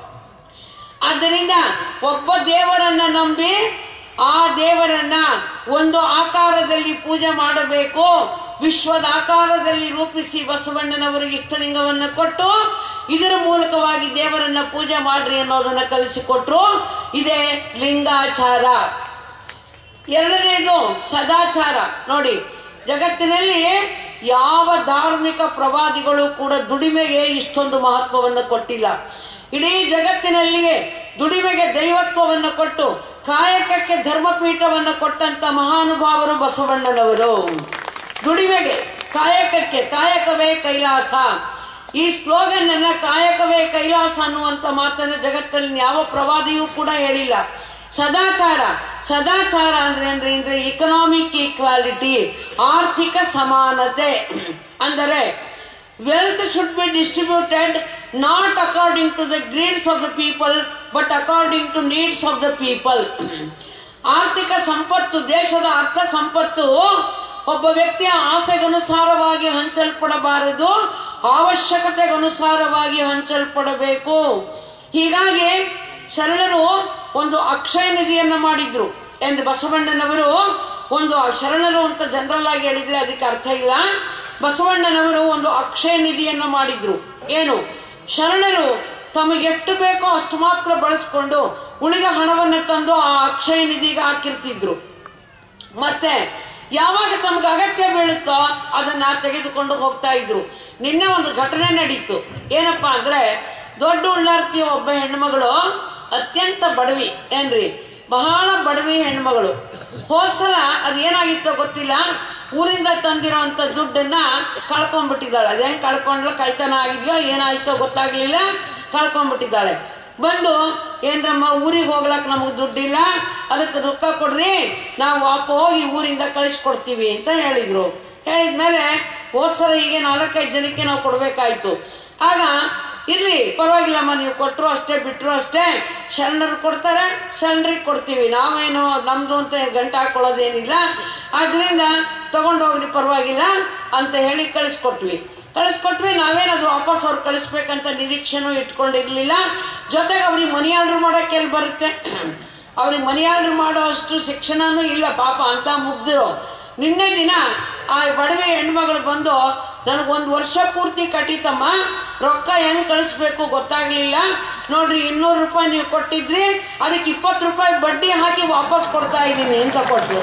ಆದ್ದರಿಂದ ಒಬ್ಬ ದೇವರನ್ನ ನಂಬಿ ಆ ದೇವರನ್ನ ಒಂದು ಆಕಾರದಲ್ಲಿ ಪೂಜೆ ಮಾಡಬೇಕು ವಿಶ್ವದ ಆಕಾರದಲ್ಲಿ ರೂಪಿಸಿ ಬಸವಣ್ಣನವರಿಗೆ ಇಷ್ಟಲಿಂಗವನ್ನು ಕೊಟ್ಟು ಇದರ ಮೂಲಕವಾಗಿ ದೇವರನ್ನ ಪೂಜೆ ಮಾಡ್ರಿ ಅನ್ನೋದನ್ನ ಕಲಿಸಿಕೊಟ್ರು ಇದೇ ಲಿಂಗಾಚಾರ ಎರಡನೇದು ಸದಾಚಾರ ನೋಡಿ ಜಗತ್ತಿನಲ್ಲಿ ಯಾವ ಧಾರ್ಮಿಕ ಪ್ರವಾದಿಗಳು ಕೂಡ ದುಡಿಮೆಗೆ ಇಷ್ಟೊಂದು ಮಹತ್ವವನ್ನು ಕೊಟ್ಟಿಲ್ಲ ಇಡೀ ಜಗತ್ತಿನಲ್ಲಿಯೇ ದುಡಿಮೆಗೆ ದೈವತ್ವವನ್ನು ಕೊಟ್ಟು ಕಾಯಕಕ್ಕೆ ಧರ್ಮಪೀಠವನ್ನು ಕೊಟ್ಟಂತ ಮಹಾನುಭಾವರು ಬಸವಣ್ಣನವರು ದುಡಿಮೆಗೆ ಕಾಯಕಕ್ಕೆ ಕಾಯಕವೇ ಕೈಲಾಸ ಈ ಸ್ಲೋಗನ್ ಅನ್ನ ಕಾಯಕವೇ ಕೈಲಾಸ ಅನ್ನುವಂತ ಮಾತನ್ನ ಜಗತ್ತಲ್ಲಿ ಯಾವ ಪ್ರವಾದಿಯೂ ಕೂಡ ಹೇಳಿಲ್ಲ ಸದಾಚಾರ ಸದಾಚಾರ ಅಂದ್ರೆ ಏನ್ರಿ ಅಂದ್ರೆ ಇಕನಾಮಿಕ್ ಈಕ್ವಾಲಿಟಿ ಆರ್ಥಿಕ ಸಮಾನತೆ ಅಂದರೆ wealth should be distributed not according to the greeds of the people but according to needs of the people ಆರ್ಥಿಕ ಸಂಪತ್ತು ದೇಶದ ಅರ್ಥ ಸಂಪತ್ತು ಒಬ್ಬ ವ್ಯಕ್ತಿಯ ಆಸೆಗನುಸಾರವಾಗಿ ಹಂಚಲ್ಪಡಬಾರದು ಅವಶ್ಯಕತೆಗನುಸಾರವಾಗಿ ಹಂಚಲ್ಪಡಬೇಕು ಹೀಗಾಗಿ ಶರಣರು ಒಂದು ಅಕ್ಷಯ ನಿಧಿಯನ್ನ ಮಾಡಿದ್ರು ಎಂದು ಬಸವಣ್ಣನವರು ಒಂದು ಶರಣರು ಅಂತ ಜನರಲ್ ಆಗಿ ಹೇಳಿದ್ರೆ ಅದಕ್ಕೆ ಅರ್ಥ ಇಲ್ಲ ಬಸವಣ್ಣನವರು ಒಂದು ಅಕ್ಷಯ ನಿಧಿಯನ್ನ ಮಾಡಿದ್ರು ಏನು ಶರಣರು ತಮಗೆ ಎಷ್ಟು ಬೇಕೋ ಅಷ್ಟು ಮಾತ್ರ ಬಳಸ್ಕೊಂಡು ಉಳಿದ ಹಣವನ್ನು ತಂದು ಆ ಅಕ್ಷಯ ನಿಧಿಗೆ ಹಾಕಿರ್ತಿದ್ರು ಮತ್ತೆ ಯಾವಾಗ ತಮಗೆ ಅಗತ್ಯ ಬೀಳುತ್ತೋ ಅದನ್ನ ತೆಗೆದುಕೊಂಡು ಹೋಗ್ತಾ ಇದ್ರು ನಿನ್ನೆ ಒಂದು ಘಟನೆ ನಡೀತು ಏನಪ್ಪಾ ಅಂದ್ರೆ ದೊಡ್ಡ ಉಳ್ಳಾರ್ತಿಯ ಒಬ್ಬ ಹೆಣ್ಮಗಳು ಅತ್ಯಂತ ಬಡವಿ ಏನ್ರಿ ಬಹಳ ಬಡವಿ ಹೆಣ್ಮಗಳು ಹೋದ್ಸಲ ಅದು ಏನಾಗಿತ್ತೋ ಗೊತ್ತಿಲ್ಲ ಊರಿಂದ ತಂದಿರೋಂಥ ದುಡ್ಡನ್ನ ಕಳ್ಕೊಂಡ್ಬಿಟ್ಟಿದ್ದಾಳೆ ಅದೇ ಕಳ್ಕೊಂಡ್ರೆ ಕಳ್ತನ ಆಗಿದೆಯೋ ಏನಾಯ್ತೋ ಗೊತ್ತಾಗ್ಲಿಲ್ಲ ಕಳ್ಕೊಂಡ್ಬಿಟ್ಟಿದ್ದಾಳೆ ಬಂದು ಏನ್ರಮ್ಮ ಊರಿಗೆ ಹೋಗ್ಲಕ್ ನಮಗೆ ದುಡ್ಡಿಲ್ಲ ಅದಕ್ಕೆ ರೊಕ್ಕ ಕೊಡ್ರಿ ನಾವು ವಾಪ ಹೋಗಿ ಊರಿಂದ ಕಳಿಸ್ಕೊಡ್ತೀವಿ ಅಂತ ಹೇಳಿದ್ರು ಹೇಳಿದ್ಮೇಲೆ ಹೋದ್ಸಲ ಈಗ ನಾಲ್ಕೈದು ಜನಕ್ಕೆ ನಾವು ಕೊಡ್ಬೇಕಾಯ್ತು ಆಗ ಇರ್ಲಿ ಪರವಾಗಿಲ್ಲಮ್ಮ ನೀವು ಕೊಟ್ಟರು ಅಷ್ಟೇ ಬಿಟ್ಟರು ಅಷ್ಟೇ ಶರಣರು ಕೊಡ್ತಾರೆ ಶರಣರಿಗೆ ಕೊಡ್ತೀವಿ ನಾವೇನು ನಮ್ದು ಅಂತ ಗಂಟೆ ಹಾಕೊಳ್ಳೋದೇನಿಲ್ಲ ಆದ್ರಿಂದ ತಗೊಂಡೋಗ್ರಿ ಪರವಾಗಿಲ್ಲ ಅಂತ ಹೇಳಿ ಕಳಿಸ್ಕೊಟ್ವಿ ಕಳಿಸ್ಕೊಟ್ವಿ ನಾವೇನದು ವಾಪಸ್ ಅವ್ರು ಕಳಿಸ್ಬೇಕಂತ ನಿರೀಕ್ಷೆನೂ ಇಟ್ಕೊಂಡಿರ್ಲಿಲ್ಲ ಜೊತೆಗೆ ಅವ್ರಿಗೆ ಮನಿ ಆರ್ಡರ್ ಮಾಡೋಕೆ ಎಲ್ಲಿ ಬರುತ್ತೆ ಅವ್ರಿಗೆ ಮನಿ ಆರ್ಡರ್ ಮಾಡೋ ಅಷ್ಟು ಶಿಕ್ಷಣನೂ ಇಲ್ಲ ಪಾಪ ಅಂತ ಮುಗ್ದಿರೋ ನಿನ್ನೆ ದಿನ ಆ ಬಡವೆ ಹೆಣ್ಮಗಳು ಬಂದು ನನಗೊಂದು ವರ್ಷ ಪೂರ್ತಿ ಕಟ್ಟಿತಮ್ಮ ರೊಕ್ಕ ಹೆಂಗ್ ಕಳಿಸ್ಬೇಕು ಗೊತ್ತಾಗ್ಲಿಲ್ಲ ನೋಡ್ರಿ ಇನ್ನೂರು ರೂಪಾಯಿ ನೀವು ಕೊಟ್ಟಿದ್ರಿ ಅದಕ್ಕೆ ಇಪ್ಪತ್ತು ರೂಪಾಯಿ ಬಡ್ಡಿ ಹಾಕಿ ವಾಪಸ್ ಕೊಡ್ತಾ ಇದ್ದೀನಿ ಅಂತ ಕೊಟ್ರು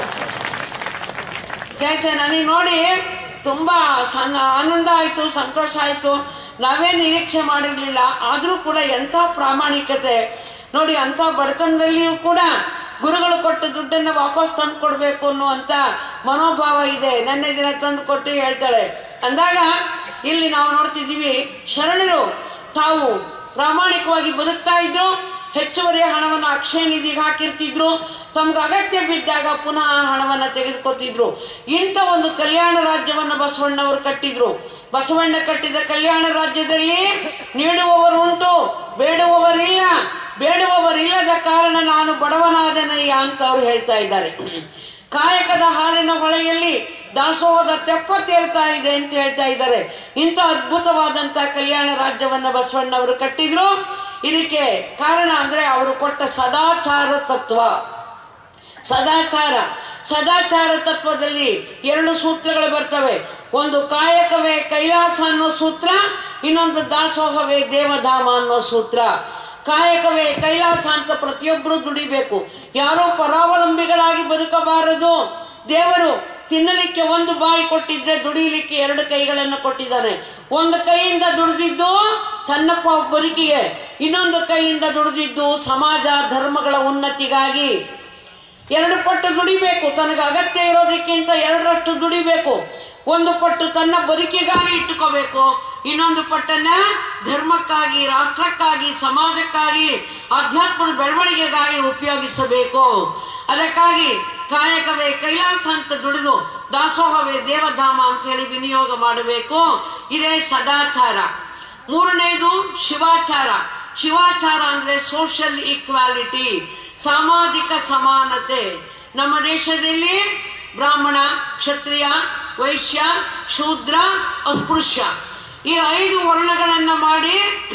ಚಾಚೆ ನನಗೆ ನೋಡಿ ತುಂಬ ಸಣ್ಣ ಆನಂದ ಆಯಿತು ಸಂತೋಷ ಆಯಿತು ನಾವೇ ನಿರೀಕ್ಷೆ ಮಾಡಿರಲಿಲ್ಲ ಆದರೂ ಕೂಡ ಎಂಥ ಪ್ರಾಮಾಣಿಕತೆ ನೋಡಿ ಅಂಥ ಬಡತನದಲ್ಲಿಯೂ ಕೂಡ ಗುರುಗಳು ಕೊಟ್ಟ ದುಡ್ಡನ್ನು ವಾಪಸ್ ತಂದು ಕೊಡಬೇಕು ಅನ್ನುವಂಥ ಮನೋಭಾವ ಇದೆ ನೆನ್ನೆ ದಿನ ತಂದು ಕೊಟ್ಟು ಹೇಳ್ತಾಳೆ ಅಂದಾಗ ಇಲ್ಲಿ ನಾವು ನೋಡ್ತಿದ್ದೀವಿ ಶರಣರು ತಾವು ಪ್ರಾಮಾಣಿಕವಾಗಿ ಬದುಕ್ತಾ ಇದ್ರು ಹೆಚ್ಚುವರಿ ಹಣವನ್ನು ಅಕ್ಷಯ ನಿಧಿಗೆ ಹಾಕಿರ್ತಿದ್ರು ತಮ್ಗೆ ಅಗತ್ಯ ಬಿದ್ದಾಗ ಪುನಃ ಆ ಹಣವನ್ನು ತೆಗೆದುಕೊತಿದ್ರು ಇಂಥ ಒಂದು ಕಲ್ಯಾಣ ರಾಜ್ಯವನ್ನು ಬಸವಣ್ಣವರು ಕಟ್ಟಿದ್ರು ಬಸವಣ್ಣ ಕಟ್ಟಿದ ಕಲ್ಯಾಣ ರಾಜ್ಯದಲ್ಲಿ ನೀಡುವವರು ಉಂಟು ಬೇಡುವವರಿಲ್ಲ ಬೇಡುವವರಿಲ್ಲದ ಕಾರಣ ನಾನು ಬಡವನಾದನಯ್ಯ ಅಂತ ಅವ್ರು ಹೇಳ್ತಾ ಇದ್ದಾರೆ ಕಾಯಕದ ಹಾಲಿನ ಹೊಳೆಯಲ್ಲಿ ದಾಸೋಹದ ತೆಪ್ಪ ತೇಳ್ತಾ ಇದೆ ಅಂತ ಹೇಳ್ತಾ ಇದ್ದಾರೆ ಇಂಥ ಅದ್ಭುತವಾದಂತ ಕಲ್ಯಾಣ ರಾಜ್ಯವನ್ನ ಬಸವಣ್ಣವರು ಕಟ್ಟಿದ್ರು ಇದಕ್ಕೆ ಕಾರಣ ಅಂದ್ರೆ ಅವರು ಕೊಟ್ಟ ಸದಾಚಾರ ತತ್ವ ಸದಾಚಾರ ಸದಾಚಾರ ತತ್ವದಲ್ಲಿ ಎರಡು ಸೂತ್ರಗಳು ಬರ್ತವೆ ಒಂದು ಕಾಯಕವೇ ಕೈಲಾಸ ಅನ್ನೋ ಸೂತ್ರ ಇನ್ನೊಂದು ದಾಸೋಹವೇ ದೇವಧಾಮ ಅನ್ನೋ ಸೂತ್ರ ಕಾಯಕವೇ ಕೈಲಾಸ ಅಂತ ಪ್ರತಿಯೊಬ್ಬರು ದುಡಿಬೇಕು ಯಾರೋ ಪರಾವಲಂಬಿಗಳಾಗಿ ಬದುಕಬಾರದು ದೇವರು ತಿನ್ನಲಿಕ್ಕೆ ಒಂದು ಬಾಯಿ ಕೊಟ್ಟಿದ್ರೆ ದುಡಿಯಲಿಕ್ಕೆ ಎರಡು ಕೈಗಳನ್ನು ಕೊಟ್ಟಿದ್ದಾನೆ ಒಂದು ಕೈಯಿಂದ ದುಡಿದಿದ್ದು ತನ್ನ ಪ- ಬದುಕಿಗೆ ಇನ್ನೊಂದು ಕೈಯಿಂದ ದುಡಿದಿದ್ದು ಸಮಾಜ ಧರ್ಮಗಳ ಉನ್ನತಿಗಾಗಿ ಎರಡು ಪಟ್ಟು ದುಡಿಬೇಕು ತನಗೆ ಅಗತ್ಯ ಇರೋದಕ್ಕಿಂತ ಎರಡರಷ್ಟು ದುಡಿಬೇಕು ಒಂದು ಪಟ್ಟು ತನ್ನ ಬದುಕಿಗಾಗಿ ಇಟ್ಟುಕೋಬೇಕು ಇನ್ನೊಂದು ಪಟ್ಟನ್ನ ಧರ್ಮಕ್ಕಾಗಿ ರಾಷ್ಟ್ರಕ್ಕಾಗಿ ಸಮಾಜಕ್ಕಾಗಿ ಅಧ್ಯಾತ್ಮದ ಬೆಳವಣಿಗೆಗಾಗಿ ಉಪಯೋಗಿಸಬೇಕು ಅದಕ್ಕಾಗಿ ಕಾಯಕವೇ ಕೈಲಾಸ ಅಂತ ದುಡಿದು ದಾಸೋಹವೇ ದೇವಧಾಮ ಅಂತ ಹೇಳಿ ವಿನಿಯೋಗ ಮಾಡಬೇಕು ಇದೇ ಸದಾಚಾರ ಮೂರನೇದು ಶಿವಾಚಾರ ಶಿವಾಚಾರ ಅಂದ್ರೆ ಸೋಷಿಯಲ್ ಈಕ್ವಾಲಿಟಿ ಸಾಮಾಜಿಕ ಸಮಾನತೆ ನಮ್ಮ ದೇಶದಲ್ಲಿ ಬ್ರಾಹ್ಮಣ ಕ್ಷತ್ರಿಯ ವೈಶ್ಯ ಶೂದ್ರ ಅಸ್ಪೃಶ್ಯ ಈ ಐದು ವರ್ಣಗಳನ್ನ ಮಾಡಿ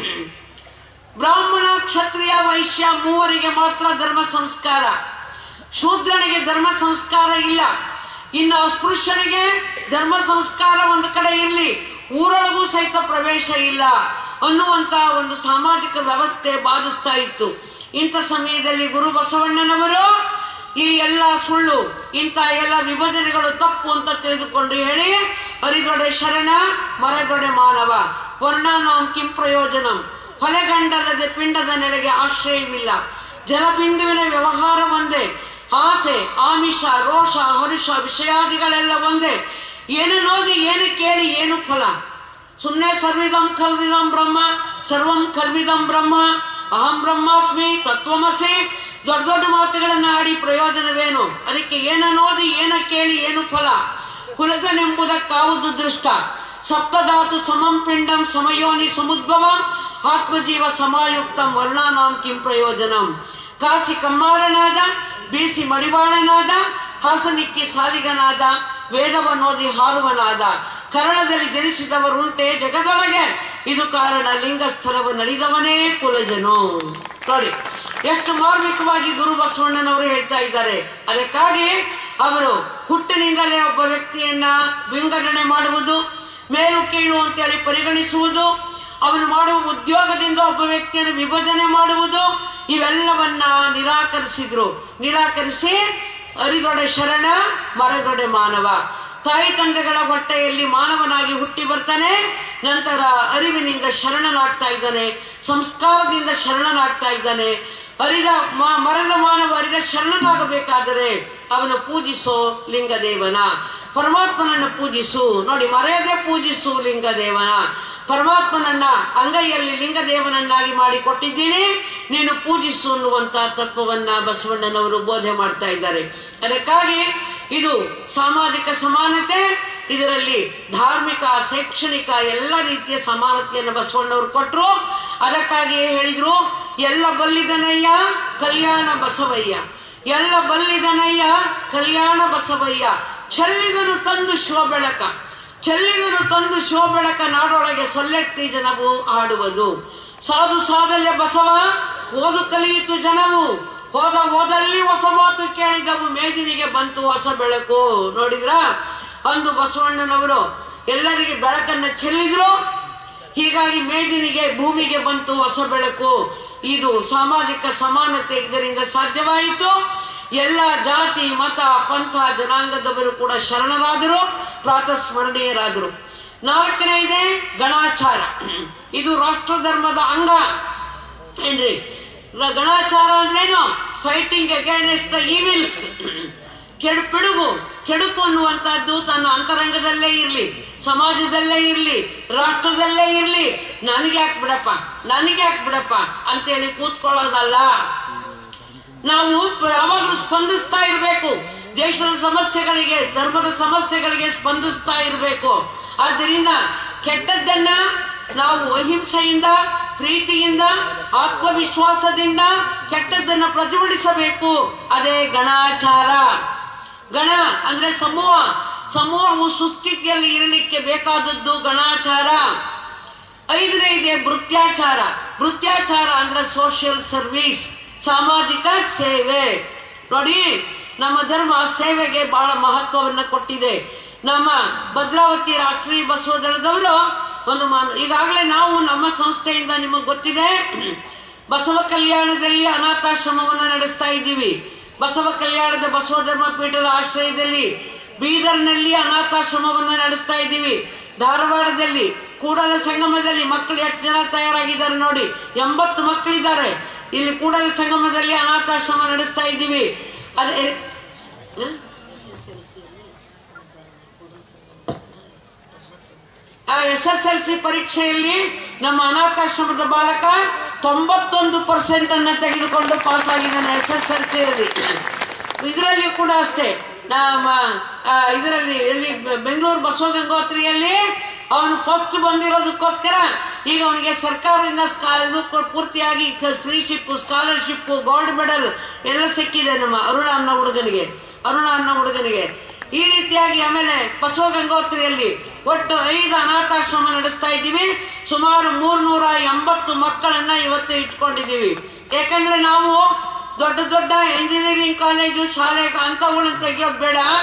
ಬ್ರಾಹ್ಮಣ ಕ್ಷತ್ರಿಯ ವೈಶ್ಯ ಮೂವರಿಗೆ ಮಾತ್ರ ಧರ್ಮ ಸಂಸ್ಕಾರ ಶೂದ್ರನಿಗೆ ಧರ್ಮ ಸಂಸ್ಕಾರ ಇಲ್ಲ ಇನ್ನು ಅಸ್ಪೃಶ್ಯನಿಗೆ ಧರ್ಮ ಸಂಸ್ಕಾರ ಒಂದು ಕಡೆ ಇರಲಿ ಊರೊಳಗೂ ಸಹಿತ ಪ್ರವೇಶ ಇಲ್ಲ ಅನ್ನುವಂತ ಒಂದು ಸಾಮಾಜಿಕ ವ್ಯವಸ್ಥೆ ಬಾಧಿಸ್ತಾ ಇತ್ತು ಇಂಥ ಸಮಯದಲ್ಲಿ ಗುರು ಬಸವಣ್ಣನವರು ಈ ಎಲ್ಲ ಸುಳ್ಳು ಇಂಥ ಎಲ್ಲ ವಿಭಜನೆಗಳು ತಪ್ಪು ಅಂತ ತಿಳಿದುಕೊಂಡು ಹೇಳಿ ಅರಿದೊಡೆ ಶರಣ ಮರದೊಡೆ ಮಾನವ ವರ್ಣಾನಾಂ ಕಿಂ ಪ್ರಯೋಜನಂ ಹೊಲೆಗಂಡಲ್ಲದೆ ಪಿಂಡದ ನೆಲೆಗೆ ಆಶ್ರಯವಿಲ್ಲ ಜಲಬಿಂದುವಿನ ವ್ಯವಹಾರ ಒಂದೇ ಆಸೆ ಆಮಿಷ ರೋಷ ಹರುಷ ವಿಷಯಾದಿಗಳೆಲ್ಲ ಒಂದೇ ಏನು ನೋಡಿ ಏನು ಕೇಳಿ ಏನು ಫಲ ಸುಮ್ಮನೆ ಸರ್ವಿದಂ ಖಲ್ವಿದಂ ಬ್ರಹ್ಮ ಸರ್ವಂ ಖಲ್ವಿದಂ ಬ್ರಹ್ಮ ಅಹಂ ಬ್ರಹ್ಮಾಸ್ಮಿ ತತ್ವಮಸಿ ದೊಡ್ಡ ದೊಡ್ಡ ಮಾತುಗಳನ್ನು ಆಡಿ ಪ್ರಯೋಜನವೇನು ಅದಕ್ಕೆ ಏನನ್ನೋದಿ ಏನ ಕೇಳಿ ಏನು ಫಲ ಕುಲಜನೆಂಬುದಕ್ಕಾವುದು ದೃಷ್ಟ ಸಪ್ತಧಾತು ಸಮಂ ಪಿಂಡಂ ಸಮಯೋನಿ ಸಮುದ್ಭವಂ ಆತ್ಮಜೀವ ಸಮಾಯುಕ್ತಂ ವರ್ಣಾನಾಂ ಕಿಂ ಪ್ರಯೋಜನಂ ಕಾಸಿ ಕಮ್ಮಾರನಾದ ಬೀಸಿ ಮಡಿವಾಳನಾದ ಹಾಸನಿಕ್ಕಿ ಸಾಲಿಗನಾದ ವೇದವನ್ನೋದಿ ಹಾರುವನಾದ ಕರಣದಲ್ಲಿ ಜನಿಸಿದವರುಂಟೆ ಜಗದೊಳಗೆ ಇದು ಕಾರಣ ಲಿಂಗಸ್ಥರವು ನಡೆದವನೇ ಕುಲಜನು ನೋಡಿ ಎಷ್ಟು ಮಾರ್ಮಿಕವಾಗಿ ಗುರು ಬಸವಣ್ಣನವರು ಹೇಳ್ತಾ ಇದ್ದಾರೆ ಅದಕ್ಕಾಗಿ ಅವರು ಹುಟ್ಟಿನಿಂದಲೇ ಒಬ್ಬ ವ್ಯಕ್ತಿಯನ್ನ ವಿಂಗಡಣೆ ಮಾಡುವುದು ಮೇಲು ಕೀಳು ಅಂತೇಳಿ ಪರಿಗಣಿಸುವುದು ಅವನು ಮಾಡುವ ಉದ್ಯೋಗದಿಂದ ಒಬ್ಬ ವ್ಯಕ್ತಿಯನ್ನು ವಿಭಜನೆ ಮಾಡುವುದು ಇವೆಲ್ಲವನ್ನ ನಿರಾಕರಿಸಿದ್ರು ನಿರಾಕರಿಸಿ ಅರಿದೊಡೆ ಶರಣ ಮರದೊಡೆ ಮಾನವ ತಾಯಿ ತಂದೆಗಳ ಹೊಟ್ಟೆಯಲ್ಲಿ ಮಾನವನಾಗಿ ಹುಟ್ಟಿ ಬರ್ತಾನೆ ನಂತರ ಅರಿವಿನಿಂದ ಶರಣನಾಗ್ತಾ ಇದ್ದಾನೆ ಸಂಸ್ಕಾರದಿಂದ ಶರಣನಾಗ್ತಾ ಇದ್ದಾನೆ ಅರಿದ ಮ- ಮರದ ಮಾನವ ಅರಿದ ಶರಣನಾಗಬೇಕಾದರೆ ಅವನು ಪೂಜಿಸೋ ಲಿಂಗದೇವನ ಪರಮಾತ್ಮನನ್ನು ಪೂಜಿಸು ನೋಡಿ ಮರೆಯದೆ ಪೂಜಿಸು ಲಿಂಗದೇವನ ಪರಮಾತ್ಮನನ್ನ ಅಂಗೈಯಲ್ಲಿ ಲಿಂಗದೇವನನ್ನಾಗಿ ಮಾಡಿ ಕೊಟ್ಟಿದ್ದೀನಿ ನೀನು ಪೂಜಿಸು ಅನ್ನುವಂತ ತತ್ವವನ್ನ ಬಸವಣ್ಣನವರು ಬೋಧೆ ಮಾಡ್ತಾ ಇದ್ದಾರೆ ಅದಕ್ಕಾಗಿ ಇದು ಸಾಮಾಜಿಕ ಸಮಾನತೆ ಇದರಲ್ಲಿ ಧಾರ್ಮಿಕ ಶೈಕ್ಷಣಿಕ ಎಲ್ಲ ರೀತಿಯ ಸಮಾನತೆಯನ್ನು ಬಸವಣ್ಣವರು ಕೊಟ್ಟರು ಅದಕ್ಕಾಗಿಯೇ ಹೇಳಿದ್ರು ಎಲ್ಲ ಬಲ್ಲಿದನಯ್ಯ ಕಲ್ಯಾಣ ಬಸವಯ್ಯ ಎಲ್ಲ ಬಲ್ಲಿದನಯ್ಯ ಕಲ್ಯಾಣ ಬಸವಯ್ಯ ಚೆಲ್ಲಿದನು ತಂದು ಶಿವ ಬೆಳಕ ಚೆಲ್ಲಿದನು ತಂದು ಶಿವ ಬೆಳಕ ನಾಡೊಳಗೆ ಸೊಲ್ಲೆತ್ತಿ ಜನವು ಆಡುವುದು ಸಾಧು ಸಾಧಲ್ಯ ಬಸವ ಓದು ಕಲಿಯಿತು ಜನವು ಹೋದ ಹೋದಲ್ಲಿ ಹೊಸ ಮಾತು ಕೇಳಿದವು ಮೇದಿನಿಗೆ ಬಂತು ಹೊಸ ಬೆಳಕು ನೋಡಿದ್ರ ಅಂದು ಬಸವಣ್ಣನವರು ಎಲ್ಲರಿಗೆ ಬೆಳಕನ್ನ ಚೆಲ್ಲಿದ್ರು ಹೀಗಾಗಿ ಮೇದಿನಿಗೆ ಭೂಮಿಗೆ ಬಂತು ಹೊಸ ಬೆಳಕು ಇದು ಸಾಮಾಜಿಕ ಸಮಾನತೆ ಇದರಿಂದ ಸಾಧ್ಯವಾಯಿತು ಎಲ್ಲ ಜಾತಿ ಮತ ಪಂಥ ಜನಾಂಗದವರು ಕೂಡ ಶರಣರಾದರು ಪ್ರಾತಸ್ಮರಣೀಯರಾದರು ನಾಲ್ಕನೇ ಇದೆ ಗಣಾಚಾರ ಇದು ರಾಷ್ಟ್ರ ಧರ್ಮದ ಅಂಗ ಏನ್ರಿ ರ- ಗಣಾಚಾರ ಅಂದ್ರೇನು ಫೈಟಿಂಗ್ ಅಗೇನೆಸ್ಟ್ ದ ಈವಿಲ್ಸ್ ಕೆಡು ಪಿಡುಗು ಕೆಡುಕು ಅನ್ನುವಂಥದ್ದು ತನ್ನ ಅಂತರಂಗದಲ್ಲೇ ಇರಲಿ ಸಮಾಜದಲ್ಲೇ ಇರಲಿ ರಾಷ್ಟ್ರದಲ್ಲೇ ಇರಲಿ ನನಗೆ ಯಾಕೆ ಬಿಡಪ್ಪ ನನಗೆ ಯಾಕೆ ಬಿಡಪ್ಪ ಅಂತೇಳಿ ಕೂತ್ಕೊಳ್ಳೋದಲ್ಲ ನಾವು ಪ- ಯಾವಾಗಲೂ ಸ್ಪಂದಿಸ್ತಾ ಇರಬೇಕು ದೇಶದ ಸಮಸ್ಯೆಗಳಿಗೆ ಧರ್ಮದ ಸಮಸ್ಯೆಗಳಿಗೆ ಸ್ಪಂದಿಸ್ತಾ ಇರಬೇಕು ಆದ್ದರಿಂದ ಕೆಟ್ಟದ್ದನ್ನ ನಾವು ಅಹಿಂಸೆಯಿಂದ ಪ್ರೀತಿಯಿಂದ ಆತ್ಮವಿಶ್ವಾಸದಿಂದ ಕೆಟ್ಟದ್ದನ್ನ ಪ್ರತಿಭಟಿಸಬೇಕು ಅದೇ ಗಣಾಚಾರ ಗಣ ಅಂದ್ರೆ ಸಮೂಹ ಸಮೂಹವು ಸುಸ್ಥಿತಿಯಲ್ಲಿ ಇರಲಿಕ್ಕೆ ಬೇಕಾದದ್ದು ಗಣಾಚಾರ ಐದನೇ ಇದೆ ವೃತ್ಯಾಚಾರ ವೃತ್ಯಾಚಾರ ಅಂದ್ರೆ ಸೋಷಿಯಲ್ ಸರ್ವಿಸ್ ಸಾಮಾಜಿಕ ಸೇವೆ ನೋಡಿ ನಮ್ಮ ಧರ್ಮ ಸೇವೆಗೆ ಬಹಳ ಮಹತ್ವವನ್ನ ಕೊಟ್ಟಿದೆ ನಮ್ಮ ಭದ್ರಾವತಿ ರಾಷ್ಟ್ರೀಯ ಬಸವ ದಳದವರು ಒಂದು ಮಾನ ಈಗಾಗಲೇ ನಾವು ನಮ್ಮ ಸಂಸ್ಥೆಯಿಂದ ನಿಮಗೆ ಗೊತ್ತಿದೆ ಬಸವ ಕಲ್ಯಾಣದಲ್ಲಿ ಅನಾಥಾಶ್ರಮವನ್ನು ನಡೆಸ್ತಾ ಇದ್ದೀವಿ ಬಸವ ಕಲ್ಯಾಣದ ಬಸವ ಧರ್ಮ ಪೀಠದ ಆಶ್ರಯದಲ್ಲಿ ಬೀದರ್ನಲ್ಲಿ ಅನಾಥಾಶ್ರಮವನ್ನು ನಡೆಸ್ತಾ ಇದ್ದೀವಿ ಧಾರವಾಡದಲ್ಲಿ ಕೂಡಲ ಸಂಗಮದಲ್ಲಿ ಮಕ್ಕಳು ಎಷ್ಟು ಜನ ತಯಾರಾಗಿದ್ದಾರೆ ನೋಡಿ ಎಂಬತ್ತು ಮಕ್ಕಳಿದ್ದಾರೆ ಇಲ್ಲಿ ಕೂಡಲ ಸಂಗಮದಲ್ಲಿ ಅನಾಥಾಶ್ರಮ ನಡೆಸ್ತಾ ಇದ್ದೀವಿ ಅದೇ ಹ? ಆ ಎಸ್ ಎಸ್ ಎಲ್ ಸಿ ಪರೀಕ್ಷೆಯಲ್ಲಿ ನಮ್ಮ ಅನಾಥಾಶ್ರಮದ ಬಾಲಕ ತೊಂಬತ್ತೊಂದು ಪರ್ಸೆಂಟ್ ಅನ್ನ ತೆಗೆದುಕೊಂಡು ಪಾಸ್ ಆಗಿದ್ದಾನೆ ಎಸ್ ಎಸ್ ಎಲ್ ಸಿಯಲ್ಲಿ ಇದರಲ್ಲಿಯೂ ಕೂಡ ಅಷ್ಟೇ ನಮ್ಮ ಆ, ಇದರಲ್ಲಿ ಎಲ್ಲಿ ಬೆಂಗಳೂರು ಬಸವ ಗಂಗೋತ್ರಿಯಲ್ಲಿ ಅವನು ಫಸ್ಟ್ ಬಂದಿರೋದಕ್ಕೋಸ್ಕರ ಈಗ ಅವನಿಗೆ ಸರ್ಕಾರದಿಂದ ಸ್ಕಾ ಇದು ಕೊ- ಪೂರ್ತಿಯಾಗಿ ಫ್ರೀಶಿಪ್ ಸ್ಕಾಲರ್ಶಿಪ್ ಗೋಲ್ಡ್ ಮೆಡಲ್ ಎಲ್ಲ ಸಿಕ್ಕಿದೆ ನಮ್ಮ ಅರುಣ ಅನ್ನೋ ಹುಡುಗನಿಗೆ ಅರುಣ ಅನ್ನೋ ಹುಡುಗನಿಗೆ ಈ ರೀತಿಯಾಗಿ ಆಮೇಲೆ ಬಸವ ಗಂಗೋತ್ರಿಯಲ್ಲಿ ಒಟ್ಟು ಐದು ಅನಾಥಾಶ್ರಮ ನಡೆಸ್ತಾ ಇದ್ದೀವಿ ಸುಮಾರು ಮೂರ್ನೂರ ಎಂಬತ್ತು ಮಕ್ಕಳನ್ನ ಇವತ್ತು ಇಟ್ಕೊಂಡಿದ್ದೀವಿ ಯಾಕಂದ್ರೆ ನಾವು ದೊಡ್ಡ ದೊಡ್ಡ ಎಂಜಿನಿಯರಿಂಗ್ ಕಾಲೇಜು ಶಾಲೆ ಅಂಥವುಗಳನ್ನ ತೆಗಿಯೋದು ಬೇಡ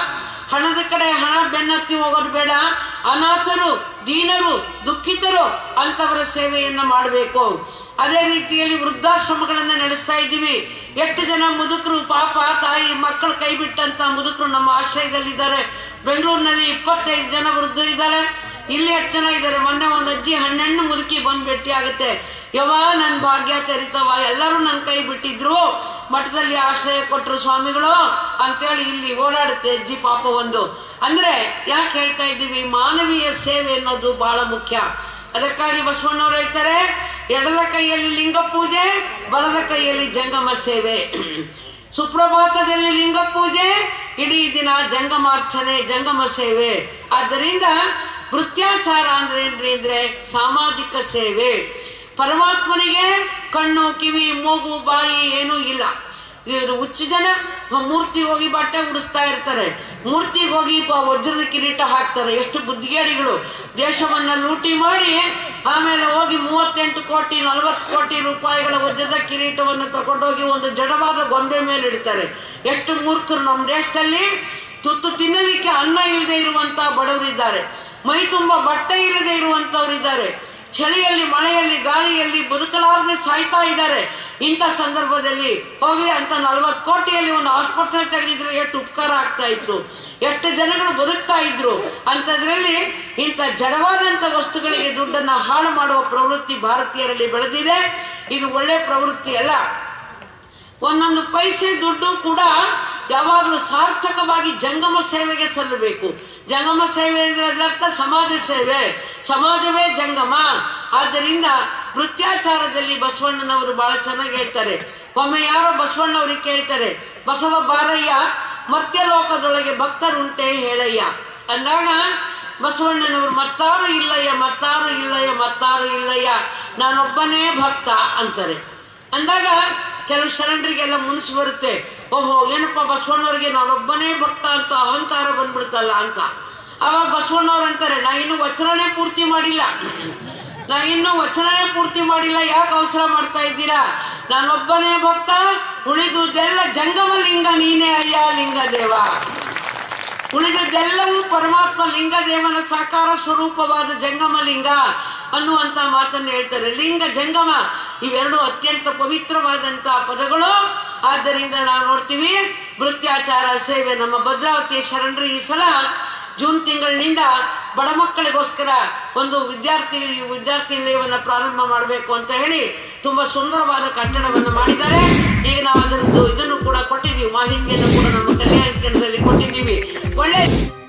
ಹಣದ ಕಡೆ ಹಣ ಬೆನ್ನತ್ತಿ ಹೋಗೋದು ಬೇಡ ಅನಾಥರು ದೀನರು ದುಃಖಿತರು ಅಂತವರ ಸೇವೆಯನ್ನ ಮಾಡಬೇಕು ಅದೇ ರೀತಿಯಲ್ಲಿ ವೃದ್ಧಾಶ್ರಮಗಳನ್ನ ನಡೆಸ್ತಾ ಇದ್ದೀವಿ ಎಷ್ಟು ಜನ ಮುದುಕರು ಪಾಪ ತಾಯಿ ಮಕ್ಕಳು ಕೈ ಬಿಟ್ಟಂತ ಮುದುಕರು ನಮ್ಮ ಆಶ್ರಯದಲ್ಲಿದ್ದಾರೆ ಬೆಂಗಳೂರಿನಲ್ಲಿ ಇಪ್ಪತ್ತೈದು ಜನ ವೃದ್ಧರಿದ್ದಾರೆ ಇಲ್ಲಿ ಎಷ್ಟು ಜನ ಇದ್ದಾರೆ ಮೊನ್ನೆ ಒಂದು ಅಜ್ಜಿ ಹನ್ನೆಣ್ಣು ಮುದುಕಿ ಬಂದು ಭೇಟಿ ಆಗುತ್ತೆ ಯವ ನನ್ನ ಭಾಗ್ಯ ತೆರಿತವ ಎಲ್ಲರೂ ನನ್ನ ಕೈ ಬಿಟ್ಟಿದ್ರು ಮಠದಲ್ಲಿ ಆಶ್ರಯ ಕೊಟ್ಟರು ಸ್ವಾಮಿಗಳು ಅಂತೇಳಿ ಇಲ್ಲಿ ಓಡಾಡುತ್ತೆ ಅಜ್ಜಿ ಪಾಪ ಒಂದು ಅಂದ್ರೆ ಯಾಕೆ ಹೇಳ್ತಾ ಇದ್ದೀವಿ ಮಾನವೀಯ ಸೇವೆ ಅನ್ನೋದು ಬಹಳ ಮುಖ್ಯ ಅದಕ್ಕಾಗಿ ಬಸವಣ್ಣವ್ರು ಹೇಳ್ತಾರೆ ಎಡದ ಕೈಯಲ್ಲಿ ಲಿಂಗ ಪೂಜೆ ಬಲದ ಕೈಯಲ್ಲಿ ಜಂಗಮ ಸೇವೆ ಸುಪ್ರಭಾತದಲ್ಲಿ ಲಿಂಗ ಪೂಜೆ ಇಡೀ ದಿನ ಜಂಗಮಾರ್ಚನೆ ಜಂಗಮ ಸೇವೆ ಆದ್ದರಿಂದ ವೃತ್ಯಾಚಾರ ಅಂದ್ರೆ ಏನ್ರಿ ಅಂದ್ರೆ ಸಾಮಾಜಿಕ ಸೇವೆ ಪರಮಾತ್ಮನಿಗೆ ಕಣ್ಣು ಕಿವಿ ಮೂಗು ಬಾಯಿ ಏನೂ ಇಲ್ಲ ಇವ್ರು ಹುಚ್ಚು ಜನ ಮೂರ್ತಿಗೆ ಹೋಗಿ ಬಟ್ಟೆ ಉಡಿಸ್ತಾ ಇರ್ತಾರೆ ಮೂರ್ತಿಗೆ ಹೋಗಿ ಪ- ವಜ್ರದ ಕಿರೀಟ ಹಾಕ್ತಾರೆ ಎಷ್ಟು ಬುದ್ಧಿಗೇಡಿಗಳು ದೇಶವನ್ನ ಲೂಟಿ ಮಾಡಿ ಆಮೇಲೆ ಹೋಗಿ ಮೂವತ್ತೆಂಟು ಕೋಟಿ ನಲವತ್ತು ಕೋಟಿ ರೂಪಾಯಿಗಳ ವಜ್ರದ ಕಿರೀಟವನ್ನು ತಗೊಂಡೋಗಿ ಒಂದು ಜಡವಾದ ಗೊಂಬೆ ಮೇಲೆ ಇಡ್ತಾರೆ ಎಷ್ಟು ಮೂರ್ಖರು ನಮ್ಮ ದೇಶದಲ್ಲಿ ತುತ್ತು ತಿನ್ನಲಿಕ್ಕೆ ಅನ್ನ ಇಲ್ಲದೆ ಇರುವಂತ ಬಡವರಿದ್ದಾರೆ ಮೈ ತುಂಬ ಬಟ್ಟೆ ಇಲ್ಲದೆ ಇರುವಂತವರಿದ್ದಾರೆ ಚಳಿಯಲ್ಲಿ ಮಳೆಯಲ್ಲಿ ಗಾಳಿಯಲ್ಲಿ ಬದುಕಲಾರದೆ ಸಾಯ್ತಾ ಇದ್ದಾರೆ ಇಂಥ ಸಂದರ್ಭದಲ್ಲಿ ಹೋಗಿ ಅಂತ ನಲ್ವತ್ತು ಕೋಟಿಯಲ್ಲಿ ಒಂದು ಆಸ್ಪತ್ರೆ ತೆಗೆದಿದ್ರೆ ಎಷ್ಟು ಉಪಕಾರ ಆಗ್ತಾ ಇತ್ತು ಎಷ್ಟು ಜನಗಳು ಬದುಕ್ತಾ ಇದ್ರು ಅಂಥದ್ರಲ್ಲಿ ಇಂಥ ಜಡವಾದಂಥ ವಸ್ತುಗಳಿಗೆ ದುಡ್ಡನ್ನ ಹಾಳು ಮಾಡುವ ಪ್ರವೃತ್ತಿ ಭಾರತೀಯರಲ್ಲಿ ಬೆಳೆದಿದೆ ಇದು ಒಳ್ಳೆ ಪ್ರವೃತ್ತಿ ಅಲ್ಲ ಒಂದೊಂದು ಪೈಸೆ ದುಡ್ಡು ಕೂಡ ಯಾವಾಗಲೂ ಸಾರ್ಥಕವಾಗಿ ಜಂಗಮ ಸೇವೆಗೆ ಸಲ್ಲಬೇಕು ಜಂಗಮ ಸೇವೆ ಅಂದ್ರೆ ಅದರರ್ಥ ಸಮಾಜ ಸೇವೆ ಸಮಾಜವೇ ಜಂಗಮ ಆದ್ದರಿಂದ ವೃತ್ಯಾಚಾರದಲ್ಲಿ ಬಸವಣ್ಣನವರು ಬಹಳ ಚೆನ್ನಾಗಿ ಹೇಳ್ತಾರೆ ಒಮ್ಮೆ ಯಾರೋ ಬಸವಣ್ಣವ್ರಿಗೆ ಕೇಳ್ತಾರೆ ಬಸವ ಬಾರಯ್ಯ ಮರ್ತ್ಯಲೋಕದೊಳಗೆ ಭಕ್ತರುಂಟೆ ಹೇಳಯ್ಯ ಅಂದಾಗ ಬಸವಣ್ಣನವರು ಮತ್ತಾರು ಇಲ್ಲಯ್ಯ ಮತ್ತಾರು ಇಲ್ಲಯ್ಯ ಮತ್ತಾರು ಇಲ್ಲಯ್ಯ ನಾನೊಬ್ಬನೇ ಭಕ್ತ ಅಂತಾರೆ ಅಂದಾಗ ಕೆಲವು ಶರಣರಿಗೆಲ್ಲ ಮುನಿಸು ಬರುತ್ತೆ ಓಹೋ ಏನಪ್ಪ ಬಸವಣ್ಣವ್ರಿಗೆ ನಾನೊಬ್ಬನೇ ಭಕ್ತ ಅಂತ ಅಹಂಕಾರ ಬಂದ್ಬಿಡ್ತಲ್ಲ ಅಂತ ಅವಾಗ ಬಸವಣ್ಣವ್ರು ಅಂತಾರೆ ನಾ ಇನ್ನು ವಚನನೇ ಪೂರ್ತಿ ಮಾಡಿಲ್ಲ ನಾ ಇನ್ನು ವಚನನೇ ಪೂರ್ತಿ ಮಾಡಿಲ್ಲ ಯಾಕೆ ಅವಸರ ಮಾಡ್ತಾ ಇದ್ದೀರಾ ನಾನೊಬ್ಬನೇ ಭಕ್ತ ಉಳಿದುದೆಲ್ಲ ಜಂಗಮ ಲಿಂಗ ನೀನೇ ಅಯ್ಯ ಲಿಂಗ ದೇವ ಉಳಿದದ್ದೆಲ್ಲವೂ ಪರಮಾತ್ಮ ಲಿಂಗದೇವನ ಸಾಕಾರ ಸ್ವರೂಪವಾದ ಜಂಗಮ ಲಿಂಗ ಅನ್ನುವಂತ ಮಾತನ್ನು ಹೇಳ್ತಾರೆ ಲಿಂಗ ಜಂಗಮ ಇವೆರಡು ಅತ್ಯಂತ ಪವಿತ್ರವಾದಂತ ಪದಗಳು ಆದ್ದರಿಂದ ನಾವು ನೋಡ್ತೀವಿ ವೃತ್ಯಾಚಾರ ಸೇವೆ ನಮ್ಮ ಭದ್ರಾವತಿಯ ಶರಣರು ಈ ಸಲ ಜೂನ್ ತಿಂಗಳಿನಿಂದ ಬಡ ಮಕ್ಕಳಿಗೋಸ್ಕರ ಒಂದು ವಿದ್ಯಾರ್ಥಿ ವಿದ್ಯಾರ್ಥಿ ನಿಲಯವನ್ನು ಪ್ರಾರಂಭ ಮಾಡಬೇಕು ಅಂತ ಹೇಳಿ ತುಂಬಾ ಸುಂದರವಾದ ಕಟ್ಟಡವನ್ನು ಮಾಡಿದ್ದಾರೆ ಈಗ ನಾವು ಅದರದ್ದು ಇದನ್ನು ಕೂಡ ಕೊಟ್ಟಿದ್ದೀವಿ ಮಾಹಿತಿಯನ್ನು ಕೂಡ ನಮ್ಮ ಕಲ್ಯಾಣ ಕೇಂದ್ರದಲ್ಲಿ ಕೊಟ್ಟಿದ್ದೀವಿ ಒಳ್ಳೆ